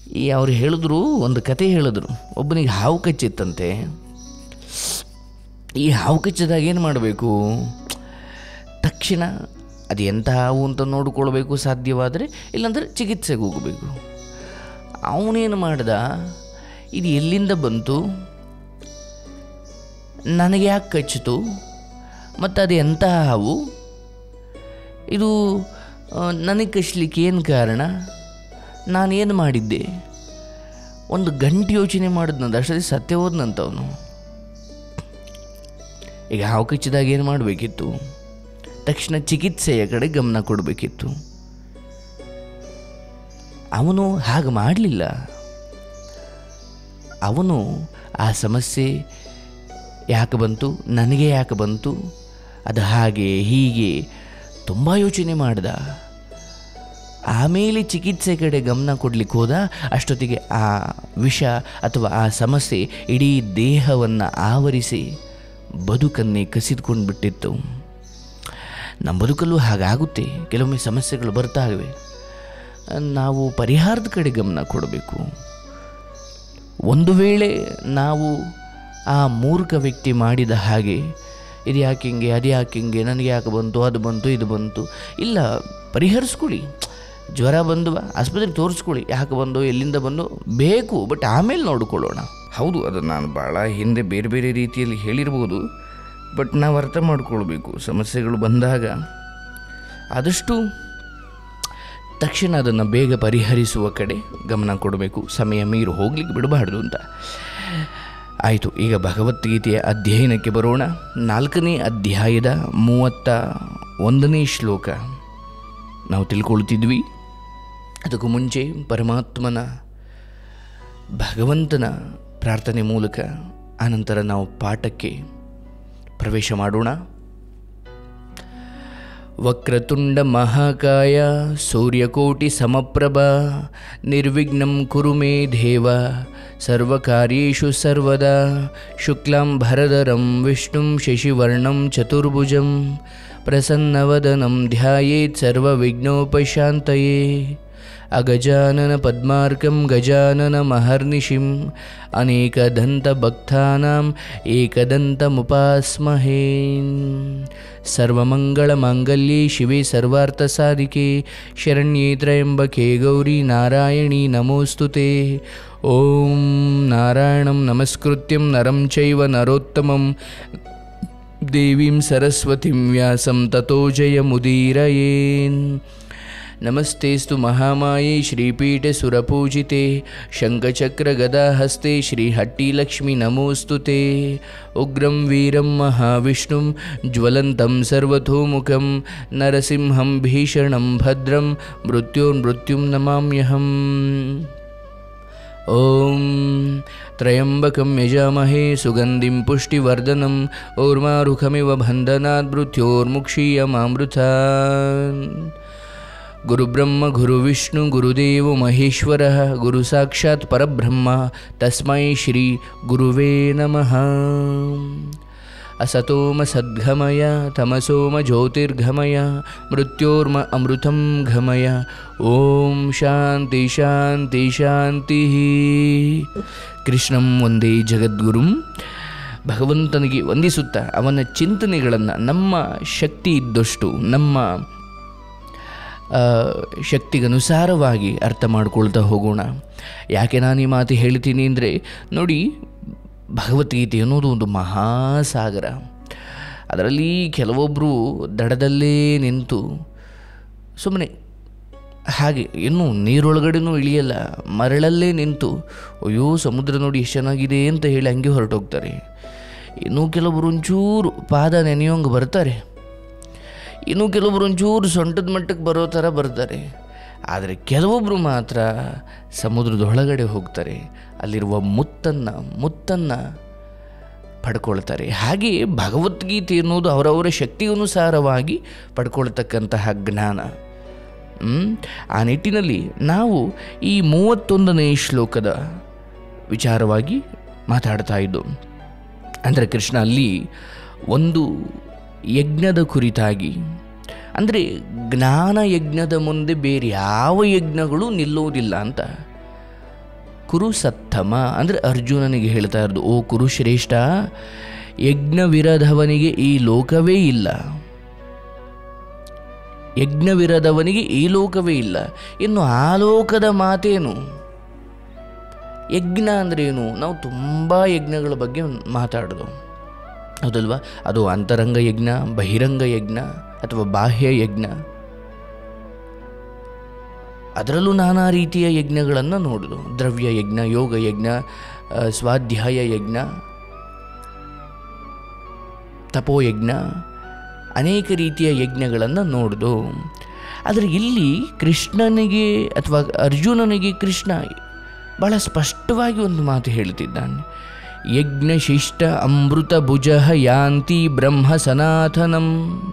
ಈ ಅವ್ರು ಹೇಳಿದ್ರು ಒಂದು ಕತೆ ಹೇಳಿದ್ರು ಒಬ್ಬನಿಗೆ ಹಾವು ಕಚ್ಚಿತ್ತಂತೆ ಈ ಹಾವು ಕಚ್ಚಿದಾಗ ಏನು ಮಾಡಬೇಕು ತಕ್ಷಣ ಅದು ಎಂಥ ಹಾವು ಅಂತ ನೋಡಿಕೊಳ್ಬೇಕು ಸಾಧ್ಯವಾದರೆ ಇಲ್ಲಾಂದರೆ ಚಿಕಿತ್ಸೆಗೆ ಹೋಗಬೇಕು ಅವನೇನು ಮಾಡ್ದ ಇದು ಎಲ್ಲಿಂದ ಬಂತು ನನಗೆ ಯಾಕೆ ಕಚ್ಚಿತು ಮತ್ತು ಅದು ಎಂಥ ಹಾವು ಇದು ಆ, ನನಗೆ ಕಚ್ಚಲಿಕ್ಕೆ ಏನು ಕಾರಣ ನಾನೇನು ಮಾಡಿದ್ದೆ ಒಂದು ಗಂಟೆ ಯೋಚನೆ ಮಾಡಿದ್ನಂತ ಅಷ್ಟೊತ್ತಿಗೆ ಸತ್ಯ ಹೋದ್ನಂತವನು ಈಗ ಹಾವು ಕಚ್ಚಿದಾಗ ಏನು ಮಾಡಬೇಕಿತ್ತು ತಕ್ಷಣ ಚಿಕಿತ್ಸೆಯ ಕಡೆ ಗಮನ ಕೊಡಬೇಕಿತ್ತು ಅವನು ಹಾಗೆ ಮಾಡಲಿಲ್ಲ ಅವನು ಆ ಸಮಸ್ಯೆ ಯಾಕೆ ಬಂತು ನನಗೆ ಯಾಕೆ ಬಂತು ಅದು ಹಾಗೆ ಹೀಗೆ ತುಂಬ ಯೋಚನೆ ಮಾಡ್ದ ಆಮೇಲೆ ಚಿಕಿತ್ಸೆ ಕಡೆ ಗಮನ ಕೊಡ್ಲಿಕ್ಕೆ ಹೋದ ಅಷ್ಟೊತ್ತಿಗೆ ಆ ವಿಷ ಅಥವಾ ಆ ಸಮಸ್ಯೆ ಇಡೀ ದೇಹವನ್ನು ಆವರಿಸಿ ಬದುಕನ್ನೇ ಕಸಿದುಕೊಂಡು ಬಿಟ್ಟಿತ್ತು ನಮ್ಮ ಬದುಕಲ್ಲೂ ಹಾಗಾಗುತ್ತೆ ಕೆಲವೊಮ್ಮೆ ಸಮಸ್ಯೆಗಳು ಬರ್ತಾ ಇವೆ ನಾವು ಪರಿಹಾರದ ಕಡೆ ಗಮನ ಕೊಡಬೇಕು ಒಂದು ವೇಳೆ ನಾವು ಆ ಮೂರ್ಖ ವ್ಯಕ್ತಿ ಮಾಡಿದ ಹಾಗೆ ಇದು ಯಾಕೆ ಹಿಂಗೆ ಅದು ಯಾಕೆ ಹಿಂಗೆ ನನಗೆ ಯಾಕೆ ಬಂತು ಅದು ಬಂತು ಇದು ಬಂತು ಇಲ್ಲ ಪರಿಹರಿಸ್ಕೊಳ್ಳಿ ಜ್ವರ ಬಂದು ಆಸ್ಪತ್ರೆಗೆ ತೋರಿಸ್ಕೊಳ್ಳಿ ಯಾಕೆ ಬಂದು ಎಲ್ಲಿಂದ ಬಂದು ಬೇಕು ಬಟ್ ಆಮೇಲೆ ನೋಡಿಕೊಳ್ಳೋಣ ಹೌದು ಅದು ನಾನು ಭಾಳ ಹಿಂದೆ ಬೇರೆ ಬೇರೆ ರೀತಿಯಲ್ಲಿ ಹೇಳಿರ್ಬೋದು ಬಟ್ ನಾವು ಅರ್ಥ ಮಾಡ್ಕೊಳ್ಬೇಕು ಸಮಸ್ಯೆಗಳು ಬಂದಾಗ ಆದಷ್ಟು ತಕ್ಷಣ ಅದನ್ನು ಬೇಗ ಪರಿಹರಿಸುವ ಕಡೆ ಗಮನ ಕೊಡಬೇಕು ಸಮಯ ಮೀರಿ ಹೋಗ್ಲಿಕ್ಕೆ ಬಿಡಬಾರ್ದು ಅಂತ ಆಯಿತು ಈಗ ಭಗವದ್ಗೀತೆಯ ಅಧ್ಯಯನಕ್ಕೆ ಬರೋಣ ನಾಲ್ಕನೇ ಅಧ್ಯಾಯದ ಮೂವತ್ತ ಒಂದನೇ ಶ್ಲೋಕ ನಾವು ತಿಳ್ಕೊಳ್ತಿದ್ವಿ ಅದಕ್ಕೂ ಮುಂಚೆ ಪರಮಾತ್ಮನ ಭಗವಂತನ ಪ್ರಾರ್ಥನೆ ಮೂಲಕ ಆನಂತರ ನಾವು ಪಾಠಕ್ಕೆ ಪ್ರವೇಶ ಮಾಡೋಣ ವಕ್ರತುಂಡ ಮಹಾಕಾಯ ಸೂರ್ಯಕೋಟಿ ಸಮಪ್ರಭ ನಿರ್ವಿಘ್ನಂ ಕುರು ಮೇ ದೇವ ಸರ್ವಕಾರ್ಯೇಷು ಸರ್ವದಾ ಶುಕ್ಲಾಂ ಭರದರಂ ವಿಷ್ಣುಂ ಶಶಿವರ್ಣಂ ಚತುರ್ಭುಜಂ ಪ್ರಸನ್ನವದನಂ ಧ್ಯಾಯೇತ್ ಸರ್ವವಿಘ್ನೋಪಶಾಂತಯೇ ಅಗಜಾನನ ಪದ್ಮಾರ್ಕಂ ಗಜಾನನ ಮಹರ್ನಿಶಿಂ ಅನೇಕದಂತಭಕ್ತಾನಾಂ ಏಕದಂತಮುಪಾಸ್ಮಹೇ ಸರ್ವಮಂಗಳಮಾಂಗಲ್ಯೆ ಶಿವೆ ಸರ್ವಾರ್ಥಸಾಧಿಕೆ ಶರಣ್ಯೇ ತ್ರಯಂಬಕೆ ಗೌರಿ ನಾರಾಯಣಿ ನಮೋಸ್ತುತೆ ಓಂ ನಾರಾಯಣಂ ನಮಸ್ಕೃತ್ಯಂ ನರಂ ಚೈವ ನರೋತ್ತಮಂ ದೇವೀಂ ಸರಸ್ವತಿಂ ವ್ಯಾಸಂ ತಥೋ ಜಯಮುದೀರಯೇನ್ ನಮಸ್ತೆಸ್ತು ಮಹಾಮಾಯೆ ಶ್ರೀಪೀಠೆ ಸುರಪೂಜಿತೆ ಶಂಖಚಕ್ರಗದಾಹಸ್ತೆ ಶ್ರೀಹಟ್ಟಿಲಕ್ಷ್ಮಿ ನಮೋಸ್ತುತೆ ಉಗ್ರಂ ವೀರಂ ಮಹಾವಿಷ್ಣುಂ ಜ್ವಲಂತಂ ಸರ್ವತೋಮುಖಂ ನರಸಿಂಹಂ ಭೀಷಣಂ ಭದ್ರಂ ಮೃತ್ಯೋರ್ಮೃತ್ಯುಂ ನಮಾಮ್ಯಹಂ ॐ त्र्यम्बकं यजामहे सुगन्धिं पुष्टिवर्धनम् ऊर्मारुखमिव बन्धनात् मृत्योर्मुक्षीयमामृता गुरुब्रह्म गुरुविष्णु गुरुदेव महेश्वरः गुरुसाक्षात् परब्रह्म तस्मै श्रीगुरुवे नमः असतोम सद्गमय तमसोम ज्योतिर्गमय मृत्योर्म अमृतं घमय ॐ ಶಾಂತಿ ಶಾಂತಿ ಶಾಂತಿ ಕೃಷ್ಣಂ ಒಂದೇ ಜಗದ್ಗುರುಂ ಭಗವಂತನಿಗೆ ವಂದಿಸುತ್ತಾ ಅವನ ಚಿಂತನೆಗಳನ್ನು ನಮ್ಮ ಶಕ್ತಿ ಇದ್ದಷ್ಟು ನಮ್ಮ ಆ, ಶಕ್ತಿಗನುಸಾರವಾಗಿ ಅರ್ಥ ಮಾಡ್ಕೊಳ್ತಾ ಹೋಗೋಣ ಯಾಕೆ ನಾನು ಈ ಮಾತು ಹೇಳ್ತೀನಿ ಅಂದರೆ ನೋಡಿ ಭಗವದ್ಗೀತೆ ಅನ್ನೋದು ಒಂದು ಮಹಾಸಾಗರ ಅದರಲ್ಲಿ ಕೆಲವೊಬ್ಬರು ದಡದಲ್ಲೇ ನಿಂತು ಸುಮ್ಮನೆ ಹಾಗೆ ಇನ್ನೂ ನೀರೊಳಗಡೆನೂ ಇಳಿಯಲ್ಲ ಮರಳಲ್ಲೇ ನಿಂತು ಅಯ್ಯೋ ಸಮುದ್ರ ನೋಡಿ ಎಷ್ಟು ಚೆನ್ನಾಗಿದೆ ಅಂತ ಹೇಳಿ ಹಂಗೆ ಹೊರಟೋಗ್ತಾರೆ ಇನ್ನೂ ಕೆಲವೊಬ್ಬರು ಒಂಚೂರು ಪಾದ ನೆನೆಯೋಂಗೆ ಬರ್ತಾರೆ ಇನ್ನು ಕೆಲವೊಬ್ರು ಒಂಚೂರು ಸೊಂಟದ ಮಟ್ಟಕ್ಕೆ ಬರೋ ಥರ ಬರ್ತಾರೆ ಆದರೆ ಕೆಲವೊಬ್ಬರು ಮಾತ್ರ ಸಮುದ್ರದ ಒಳಗಡೆ ಹೋಗ್ತಾರೆ ಅಲ್ಲಿರುವ ಮುತ್ತನ್ನು ಮುತ್ತನ್ನು ಪಡ್ಕೊಳ್ತಾರೆ ಹಾಗೆ ಭಗವದ್ಗೀತೆ ಅನ್ನೋದು ಅವರವರ ಶಕ್ತಿಗನುಸಾರವಾಗಿ ಪಡ್ಕೊಳ್ತಕ್ಕಂತಹ ಜ್ಞಾನ ಹ್ಮ್? ಆ ನಿಟ್ಟಿನಲ್ಲಿ ನಾವು ಈ ಮೂವತ್ತೊಂದನೇ ಶ್ಲೋಕದ ವಿಚಾರವಾಗಿ ಮಾತಾಡ್ತಾ ಇದ್ದು ಅಂದರೆ ಕೃಷ್ಣ ಅಲ್ಲಿ ಒಂದು ಯಜ್ಞದ ಕುರಿತಾಗಿ ಅಂದರೆ ಜ್ಞಾನ ಯಜ್ಞದ ಮುಂದೆ ಬೇರೆ ಯಾವ ಯಜ್ಞಗಳು ನಿಲ್ಲೋದಿಲ್ಲ ಅಂತ ಕುರು ಸತ್ತಮ ಅಂದರೆ ಅರ್ಜುನನಿಗೆ ಹೇಳ್ತಾ ಇರೋದು ಓ ಕುರುಶ್ರೇಷ್ಠ ಯಜ್ಞವಿರದವನಿಗೆ ಈ ಲೋಕವೇ ಇಲ್ಲ ಯಜ್ಞವಿರದವನಿಗೆ ಈ ಲೋಕವೇ ಇಲ್ಲ ಇನ್ನು ಆ ಲೋಕದ ಮಾತೇನು ಯಜ್ಞ ಅಂದ್ರೆ ಏನು ನಾವು ತುಂಬ ಯಜ್ಞಗಳ ಬಗ್ಗೆ ಮಾತಾಡೋದು ಹೌದಲ್ವಾ ಅದು ಅಂತರಂಗ ಯಜ್ಞ ಬಹಿರಂಗ ಯಜ್ಞ ಅಥವಾ ಬಾಹ್ಯ ಯಜ್ಞ ಅದರಲ್ಲೂ ನಾನಾ ರೀತಿಯ ಯಜ್ಞಗಳನ್ನು ನೋಡೋದು ದ್ರವ್ಯ ಯಜ್ಞ ಯೋಗ ಯಜ್ಞ ಆ, ಸ್ವಾಧ್ಯಾಯ ಯಜ್ಞ ತಪೋಯಜ್ಞ ಅನೇಕ ರೀತಿಯ ಯಜ್ಞಗಳನ್ನು ನೋಡೋದು ಆದರೆ ಇಲ್ಲಿ ಕೃಷ್ಣನಿಗೆ ಅಥವಾ ಅರ್ಜುನನಿಗೆ ಕೃಷ್ಣ ಬಹಳ ಸ್ಪಷ್ಟವಾಗಿ ಒಂದು ಮಾತು ಹೇಳ್ತಿದ್ದಾನೆ ಯಜ್ಞಶಿಷ್ಟ ಅಮೃತ ಭುಜ ಯಾಂತಿ ಬ್ರಹ್ಮ ಸನಾತನಂ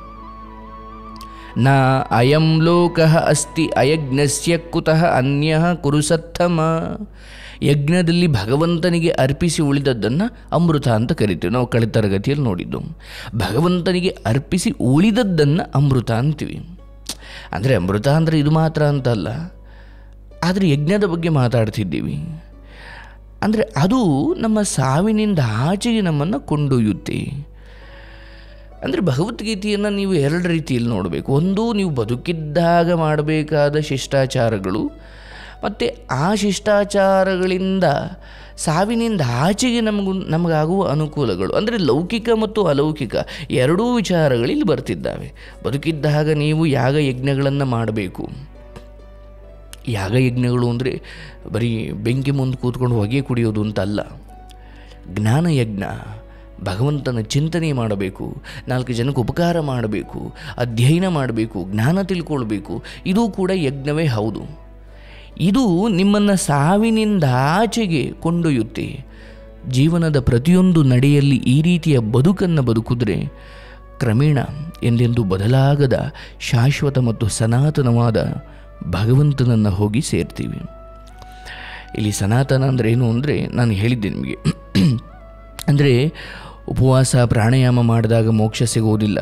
ನ ಅಯಂ ಲೋಕ ಅಸ್ತಿ ಅಯಜ್ಞಸ್ಯ ಕುತಃ ಅನ್ಯ ಕುರುಸತ್ತಮ ಯಜ್ಞದಲ್ಲಿ ಭಗವಂತನಿಗೆ ಅರ್ಪಿಸಿ ಉಳಿದದ್ದನ್ನು ಅಮೃತ ಅಂತ ಕರಿತೀವಿ ನಾವು ಕಳೆದ ತರಗತಿಯಲ್ಲಿ ನೋಡಿದ್ದು ಭಗವಂತನಿಗೆ ಅರ್ಪಿಸಿ ಉಳಿದದ್ದನ್ನು ಅಮೃತ ಅಂತೀವಿ ಅಂದರೆ ಅಮೃತ ಅಂದರೆ ಇದು ಮಾತ್ರ ಅಂತಲ್ಲ ಆದರೆ ಯಜ್ಞದ ಬಗ್ಗೆ ಮಾತಾಡ್ತಿದ್ದೀವಿ ಅಂದರೆ ಅದು ನಮ್ಮ ಸಾವಿನಿಂದ ಆಚೆಗೆ ನಮ್ಮನ್ನು ಕೊಂಡೊಯ್ಯುತ್ತೆ ಅಂದರೆ ಭಗವದ್ಗೀತೆಯನ್ನು ನೀವು ಎರಡು ರೀತಿಯಲ್ಲಿ ನೋಡಬೇಕು ಒಂದು ನೀವು ಬದುಕಿದ್ದಾಗ ಮಾಡಬೇಕಾದ ಶಿಷ್ಟಾಚಾರಗಳು ಮತ್ತು ಆ ಶಿಷ್ಟಾಚಾರಗಳಿಂದ ಸಾವಿನಿಂದ ಆಚೆಗೆ ನಮಗೂ ನಮಗಾಗುವ ಅನುಕೂಲಗಳು ಅಂದರೆ ಲೌಕಿಕ ಮತ್ತು ಅಲೌಕಿಕ ಎರಡೂ ವಿಚಾರಗಳಿಲ್ಲಿ ಬರ್ತಿದ್ದಾವೆ ಬದುಕಿದ್ದಾಗ ನೀವು ಯಾಗ ಯಜ್ಞಗಳನ್ನು ಮಾಡಬೇಕು ಯಾಗಯಜ್ಞಗಳು ಅಂದರೆ ಬರೀ ಬೆಂಕಿ ಮುಂದೆ ಕೂತ್ಕೊಂಡು ಹೊಗೆ ಕುಡಿಯೋದು ಅಂತಲ್ಲ ಜ್ಞಾನಯಜ್ಞ ಭಗವಂತನ ಚಿಂತನೆ ಮಾಡಬೇಕು ನಾಲ್ಕು ಜನಕ್ಕೆ ಉಪಕಾರ ಮಾಡಬೇಕು ಅಧ್ಯಯನ ಮಾಡಬೇಕು ಜ್ಞಾನ ತಿಳ್ಕೊಳ್ಬೇಕು ಇದು ಕೂಡ ಯಜ್ಞವೇ ಹೌದು ಇದು ನಿಮ್ಮನ್ನು ಸಾವಿನಿಂದ ಆಚೆಗೆ ಕೊಂಡೊಯ್ಯುತ್ತೆ ಜೀವನದ ಪ್ರತಿಯೊಂದು ನಡೆಯಲ್ಲಿ ಈ ರೀತಿಯ ಬದುಕನ್ನು ಬದುಕಿದ್ರೆ ಕ್ರಮೇಣ ಎಂದೆಂದೂ ಬದಲಾಗದ ಶಾಶ್ವತ ಮತ್ತು ಸನಾತನವಾದ ಭಗವಂತನನ್ನು ಹೋಗಿ ಸೇರ್ತೀವಿ ಇಲ್ಲಿ ಸನಾತನ ಅಂದರೆ ಏನು ಅಂದರೆ ನಾನು ಹೇಳಿದ್ದೆ ನಿಮಗೆ ಅಂದರೆ ಉಪವಾಸ ಪ್ರಾಣಾಯಾಮ ಮಾಡಿದಾಗ ಮೋಕ್ಷ ಸಿಗುವುದಿಲ್ಲ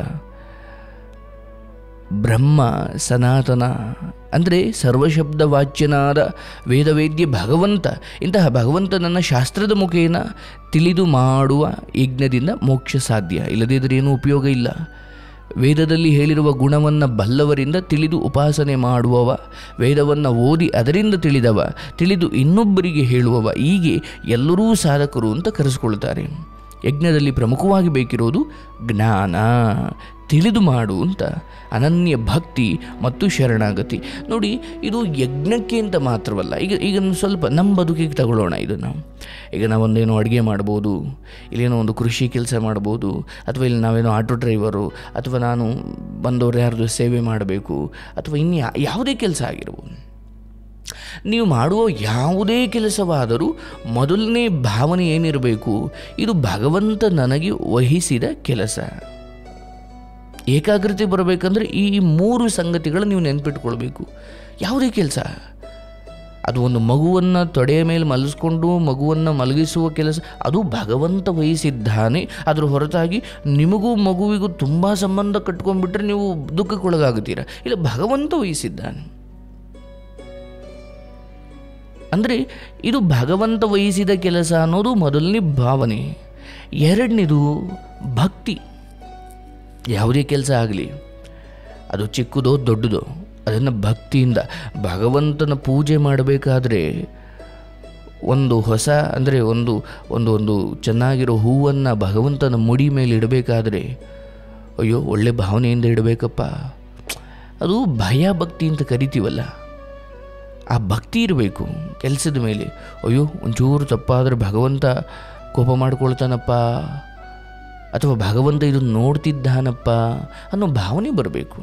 ಬ್ರಹ್ಮ ಸನಾತನ ಅಂದರೆ ಸರ್ವಶಬ್ದ ವಾಚ್ಯನಾದ ವೇದವೇದ್ಯ ಭಗವಂತ ಇಂತಹ ಭಗವಂತನನ್ನು ಶಾಸ್ತ್ರದ ಮುಖೇನ ತಿಳಿದು ಮಾಡುವ ಯಜ್ಞದಿಂದ ಮೋಕ್ಷ ಸಾಧ್ಯ ಇಲ್ಲದಿದ್ದರೆ ಏನೂ ಉಪಯೋಗ ಇಲ್ಲ ವೇದದಲ್ಲಿ ಹೇಳಿರುವ ಗುಣವನ್ನು ಬಲ್ಲವರಿಂದ ತಿಳಿದು ಉಪಾಸನೆ ಮಾಡುವವ ವೇದವನ್ನು ಓದಿ ಅದರಿಂದ ತಿಳಿದವ ತಿಳಿದು ಇನ್ನೊಬ್ಬರಿಗೆ ಹೇಳುವವ ಹೀಗೆ ಎಲ್ಲರೂ ಸಾಧಕರು ಅಂತ ಕರೆಸ್ಕೊಳ್ತಾರೆ ಯಜ್ಞದಲ್ಲಿ ಪ್ರಮುಖವಾಗಿ ಬೇಕಿರೋದು ಜ್ಞಾನ ತಿಳಿದು ಮಾಡು ಅಂತ ಅನನ್ಯ ಭಕ್ತಿ ಮತ್ತು ಶರಣಾಗತಿ ನೋಡಿ ಇದು ಯಜ್ಞಕ್ಕೆ ಅಂತ ಮಾತ್ರವಲ್ಲ ಈಗ ಈಗ ಒಂದು ಸ್ವಲ್ಪ ನಮ್ಮ ಬದುಕಿಗೆ ತಗೊಳ್ಳೋಣ ಇದನ್ನು ಈಗ ನಾವೊಂದೇನೋ ಅಡುಗೆ ಮಾಡ್ಬೋದು ಇಲ್ಲೇನೋ ಒಂದು ಕೃಷಿ ಕೆಲಸ ಮಾಡ್ಬೋದು ಅಥವಾ ಇಲ್ಲಿ ನಾವೇನೋ ಆಟೋ ಡ್ರೈವರು ಅಥವಾ ನಾನು ಬಂದವರು ಯಾರ್ದು ಸೇವೆ ಮಾಡಬೇಕು ಅಥವಾ ಇನ್ನು ಯಾ- ಯಾವುದೇ ಕೆಲಸ ಆಗಿರ್ಬೋದು ನೀವು ಮಾಡುವ ಯಾವುದೇ ಕೆಲಸವಾದರೂ ಮೊದಲನೇ ಭಾವನೆ ಏನಿರಬೇಕು ಇದು ಭಗವಂತ ನನಗೆ ವಹಿಸಿದ ಕೆಲಸ ಏಕಾಗ್ರತೆ ಬರಬೇಕಂದ್ರೆ ಈ ಮೂರು ಸಂಗತಿಗಳು ನೀವು ನೆನ್ಪಿಟ್ಕೊಳ್ಬೇಕು ಯಾವುದೇ ಕೆಲಸ ಅದು ಒಂದು ಮಗುವನ್ನು ತೊಡೆಯ ಮೇಲೆ ಮಲಗಿಸ್ಕೊಂಡು ಮಗುವನ್ನು ಮಲಗಿಸುವ ಕೆಲಸ ಅದು ಭಗವಂತ ವಹಿಸಿದ್ದಾನೆ ಅದರ ಹೊರತಾಗಿ ನಿಮಗೂ ಮಗುವಿಗೂ ತುಂಬ ಸಂಬಂಧ ಕಟ್ಕೊಂಡ್ಬಿಟ್ರೆ ನೀವು ದುಃಖಕ್ಕೊಳಗಾಗುತ್ತೀರ ಇಲ್ಲ ಭಗವಂತ ವಹಿಸಿದ್ದಾನೆ ಅಂದರೆ ಇದು ಭಗವಂತ ವಹಿಸಿದ ಕೆಲಸ ಅನ್ನೋದು ಮೊದಲನೇ ಭಾವನೆ ಎರಡನೇದು ಭಕ್ತಿ ಯಾವುದೇ ಕೆಲಸ ಆಗಲಿ ಅದು ಚಿಕ್ಕದೋ ದೊಡ್ಡದೋ ಅದನ್ನು ಭಕ್ತಿಯಿಂದ ಭಗವಂತನ ಪೂಜೆ ಮಾಡಬೇಕಾದ್ರೆ ಒಂದು ಹೊಸ ಅಂದರೆ ಒಂದು ಒಂದು ಒಂದು ಚೆನ್ನಾಗಿರೋ ಹೂವನ್ನು ಭಗವಂತನ ಮುಡಿ ಮೇಲೆ ಇಡಬೇಕಾದ್ರೆ ಅಯ್ಯೋ ಒಳ್ಳೆ ಭಾವನೆಯಿಂದ ಇಡಬೇಕಪ್ಪ ಅದು ಭಯ ಭಕ್ತಿ ಅಂತ ಕರಿತೀವಲ್ಲ ಆ ಭಕ್ತಿ ಇರಬೇಕು ಕೆಲಸದ ಮೇಲೆ ಅಯ್ಯೋ ಒಂಚೂರು ತಪ್ಪಾದರೆ ಭಗವಂತ ಕೋಪ ಮಾಡ್ಕೊಳ್ತಾನಪ್ಪ ಅಥವಾ ಭಗವಂತ ಇದು ನೋಡ್ತಿದ್ದಾನಪ್ಪ ಅನ್ನೋ ಭಾವನೆ ಬರಬೇಕು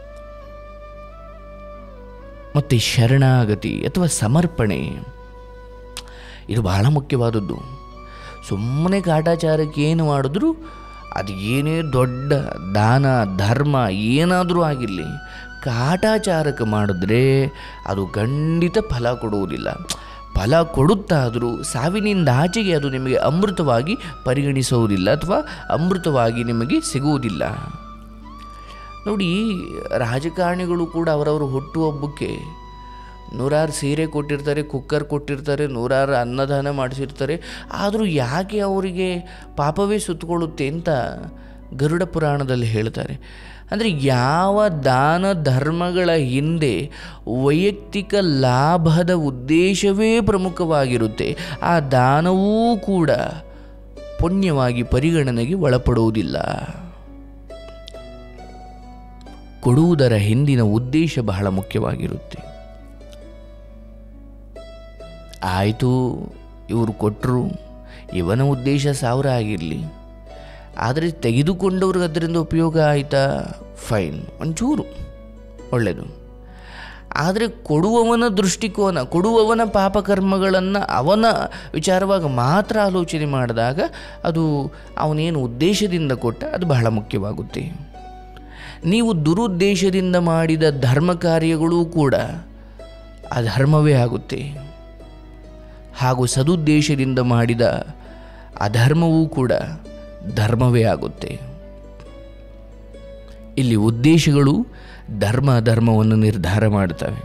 ಮತ್ತು ಶರಣಾಗತಿ ಅಥವಾ ಸಮರ್ಪಣೆ ಇದು ಬಹಳ ಮುಖ್ಯವಾದದ್ದು ಸುಮ್ಮನೆ ಕಾಟಾಚಾರಕ್ಕೆ ಏನು ಮಾಡಿದ್ರು ಅದು ಏನೇ ದೊಡ್ಡ ದಾನ ಧರ್ಮ ಏನಾದರೂ ಆಗಿರಲಿ ಕಾಟಾಚಾರಕ್ಕೆ ಮಾಡಿದ್ರೆ ಅದು ಖಂಡಿತ ಫಲ ಕೊಡುವುದಿಲ್ಲ ಫಲ ಕೊಡುತ್ತಾದರೂ ಸಾವಿನಿಂದ ಆಚೆಗೆ ಅದು ನಿಮಗೆ ಅಮೃತವಾಗಿ ಪರಿಗಣಿಸುವುದಿಲ್ಲ ಅಥವಾ ಅಮೃತವಾಗಿ ನಿಮಗೆ ಸಿಗುವುದಿಲ್ಲ ನೋಡಿ ರಾಜಕಾರಣಿಗಳು ಕೂಡ ಅವರವರು ಹುಟ್ಟುಹಬ್ಬಕ್ಕೆ ನೂರಾರು ಸೀರೆ ಕೊಟ್ಟಿರ್ತಾರೆ ಕುಕ್ಕರ್ ಕೊಟ್ಟಿರ್ತಾರೆ ನೂರಾರು ಅನ್ನದಾನ ಮಾಡಿಸಿರ್ತಾರೆ ಆದರೂ ಯಾಕೆ ಅವರಿಗೆ ಪಾಪವೇ ಸುತ್ತಕೊಳ್ಳುತ್ತೆ ಅಂತ ಗರುಡ ಪುರಾಣದಲ್ಲಿ ಹೇಳ್ತಾರೆ ಅಂದರೆ ಯಾವ ದಾನ ಧರ್ಮಗಳ ಹಿಂದೆ ವೈಯಕ್ತಿಕ ಲಾಭದ ಉದ್ದೇಶವೇ ಪ್ರಮುಖವಾಗಿರುತ್ತೆ ಆ ದಾನವೂ ಕೂಡ ಪುಣ್ಯವಾಗಿ ಪರಿಗಣನೆಗೆ ಒಳಪಡುವುದಿಲ್ಲ ಕೊಡುವುದರ ಹಿಂದಿನ ಉದ್ದೇಶ ಬಹಳ ಮುಖ್ಯವಾಗಿರುತ್ತೆ ಆಯಿತು ಇವರು ಕೊಟ್ಟರು ಇವನ ಉದ್ದೇಶ ಸಾವಿರ ಆಗಿರಲಿ ಆದರೆ ತೆಗೆದುಕೊಂಡವ್ರಿಗೆ ಅದರಿಂದ ಉಪಯೋಗ ಆಯಿತಾ ಫೈನ್ ಒಂಚೂರು ಒಳ್ಳೆಯದು ಆದರೆ ಕೊಡುವವನ ದೃಷ್ಟಿಕೋನ ಕೊಡುವವನ ಪಾಪಕರ್ಮಗಳನ್ನು ಅವನ ವಿಚಾರವಾಗಿ ಮಾತ್ರ ಆಲೋಚನೆ ಮಾಡಿದಾಗ ಅದು ಅವನೇನು ಉದ್ದೇಶದಿಂದ ಕೊಟ್ಟ ಅದು ಬಹಳ ಮುಖ್ಯವಾಗುತ್ತೆ ನೀವು ದುರುದ್ದೇಶದಿಂದ ಮಾಡಿದ ಧರ್ಮ ಕಾರ್ಯಗಳೂ ಕೂಡ ಅಧರ್ಮವೇ ಆಗುತ್ತೆ ಹಾಗೂ ಸದುದ್ದೇಶದಿಂದ ಮಾಡಿದ ಅಧರ್ಮವೂ ಕೂಡ ಧರ್ಮವೇ ಆಗುತ್ತೆ ಇಲ್ಲಿ ಉದ್ದೇಶಗಳು ಧರ್ಮ ಅಧರ್ಮವನ್ನು ನಿರ್ಧಾರ ಮಾಡ್ತವೆ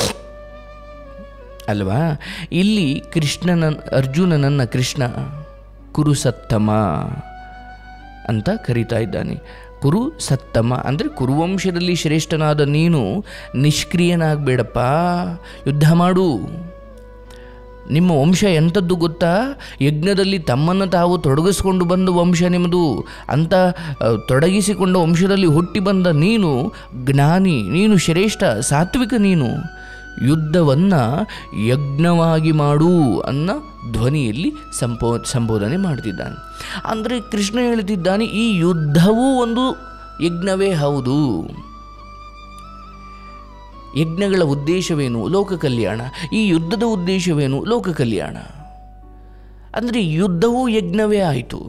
ಅಲ್ವಾ ಇಲ್ಲಿ ಕೃಷ್ಣನ ಅರ್ಜುನನನ್ನ ಕೃಷ್ಣ ಕುರುಸತ್ತಮ ಅಂತ ಕರೀತಾ ಇದ್ದಾನೆ ಕುರು ಸತ್ತಮ ಅಂದರೆ ಕುರುವಂಶದಲ್ಲಿ ಶ್ರೇಷ್ಠನಾದ ನೀನು ನಿಷ್ಕ್ರಿಯನಾಗಬೇಡಪ್ಪ ಯುದ್ಧ ಮಾಡು ನಿಮ್ಮ ವಂಶ ಎಂಥದ್ದು ಗೊತ್ತಾ ಯಜ್ಞದಲ್ಲಿ ತಮ್ಮನ್ನು ತಾವು ತೊಡಗಿಸ್ಕೊಂಡು ಬಂದ ವಂಶ ನಿಮ್ಮದು ಅಂತ ಅ, ತೊಡಗಿಸಿಕೊಂಡ ವಂಶದಲ್ಲಿ ಹುಟ್ಟಿ ಬಂದ ನೀನು ಜ್ಞಾನಿ ನೀನು ಶ್ರೇಷ್ಠ ಸಾತ್ವಿಕ ನೀನು ಯುದ್ಧವನ್ನು ಯಜ್ಞವಾಗಿ ಮಾಡು ಅನ್ನೋ ಧ್ವನಿಯಲ್ಲಿ ಸಂಪೋ ಸಂಬೋಧನೆ ಮಾಡ್ತಿದ್ದಾನೆ ಅಂದರೆ ಕೃಷ್ಣ ಹೇಳ್ತಿದ್ದಾನೆ ಈ ಯುದ್ಧವೂ ಒಂದು ಯಜ್ಞವೇ ಹೌದು ಯಜ್ಞಗಳ ಉದ್ದೇಶವೇನು ಲೋಕ ಕಲ್ಯಾಣ ಈ ಯುದ್ಧದ ಉದ್ದೇಶವೇನು ಲೋಕ ಕಲ್ಯಾಣ ಅಂದರೆ ಯುದ್ಧವೂ ಯಜ್ಞವೇ ಆಯಿತು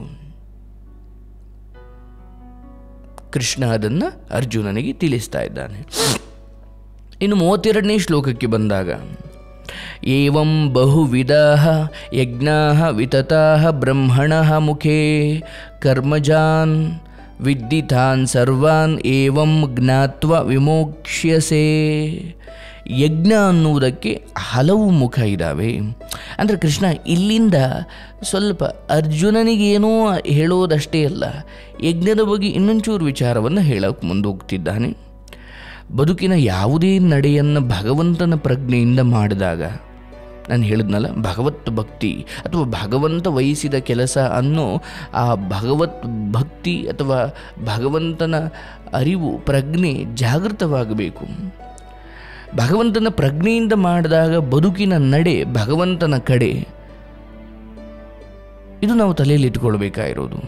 ಕೃಷ್ಣ ಅದನ್ನು ಅರ್ಜುನನಿಗೆ ತಿಳಿಸ್ತಾ ಇದ್ದಾನೆ ಇನ್ನು ಮೂವತ್ತೆರಡನೇ ಶ್ಲೋಕಕ್ಕೆ ಬಂದಾಗ ಏವಂ ಬಹುವಿಧ ಯಜ್ಞಾ ವಿತತಾ ಬ್ರಹ್ಮಣ ಮುಖೇ ಕರ್ಮಜಾನ್ ವಿದ್ದಿತಾನ್ ಸರ್ವಾನ್ ಏವಂ ಜ್ಞಾತ್ವ ವಿಮೋಕ್ಷ್ಯಸೆ ಯಜ್ಞ ಅನ್ನುವುದಕ್ಕೆ ಹಲವು ಮುಖ ಇದ್ದಾವೆ ಅಂದರೆ ಕೃಷ್ಣ ಇಲ್ಲಿಂದ ಸ್ವಲ್ಪ ಅರ್ಜುನನಿಗೇನೋ ಹೇಳೋದಷ್ಟೇ ಅಲ್ಲ ಯಜ್ಞದ ಬಗ್ಗೆ ಇನ್ನೊಂಚೂರು ವಿಚಾರವನ್ನು ಹೇಳೋಕೆ ಮುಂದೋಗ್ತಿದ್ದಾನೆ ಬದುಕಿನ ಯಾವುದೇ ನಡೆಯನ್ನು ಭಗವಂತನ ಪ್ರಜ್ಞೆಯಿಂದ ಮಾಡಿದಾಗ ನಾನು ಹೇಳಿದ್ನಲ್ಲ ಭಗವತ್ ಭಕ್ತಿ ಅಥವಾ ಭಗವಂತ ವಹಿಸಿದ ಕೆಲಸ ಅನ್ನೋ ಆ ಭಗವತ್ ಭಕ್ತಿ ಅಥವಾ ಭಗವಂತನ ಅರಿವು ಪ್ರಜ್ಞೆ ಜಾಗೃತವಾಗಬೇಕು ಭಗವಂತನ ಪ್ರಜ್ಞೆಯಿಂದ ಮಾಡಿದಾಗ ಬದುಕಿನ ನಡೆ ಭಗವಂತನ ಕಡೆ ಇದು ನಾವು ತಲೆಯಲ್ಲಿ ಇಟ್ಕೊಳ್ಬೇಕಾಗಿರೋದು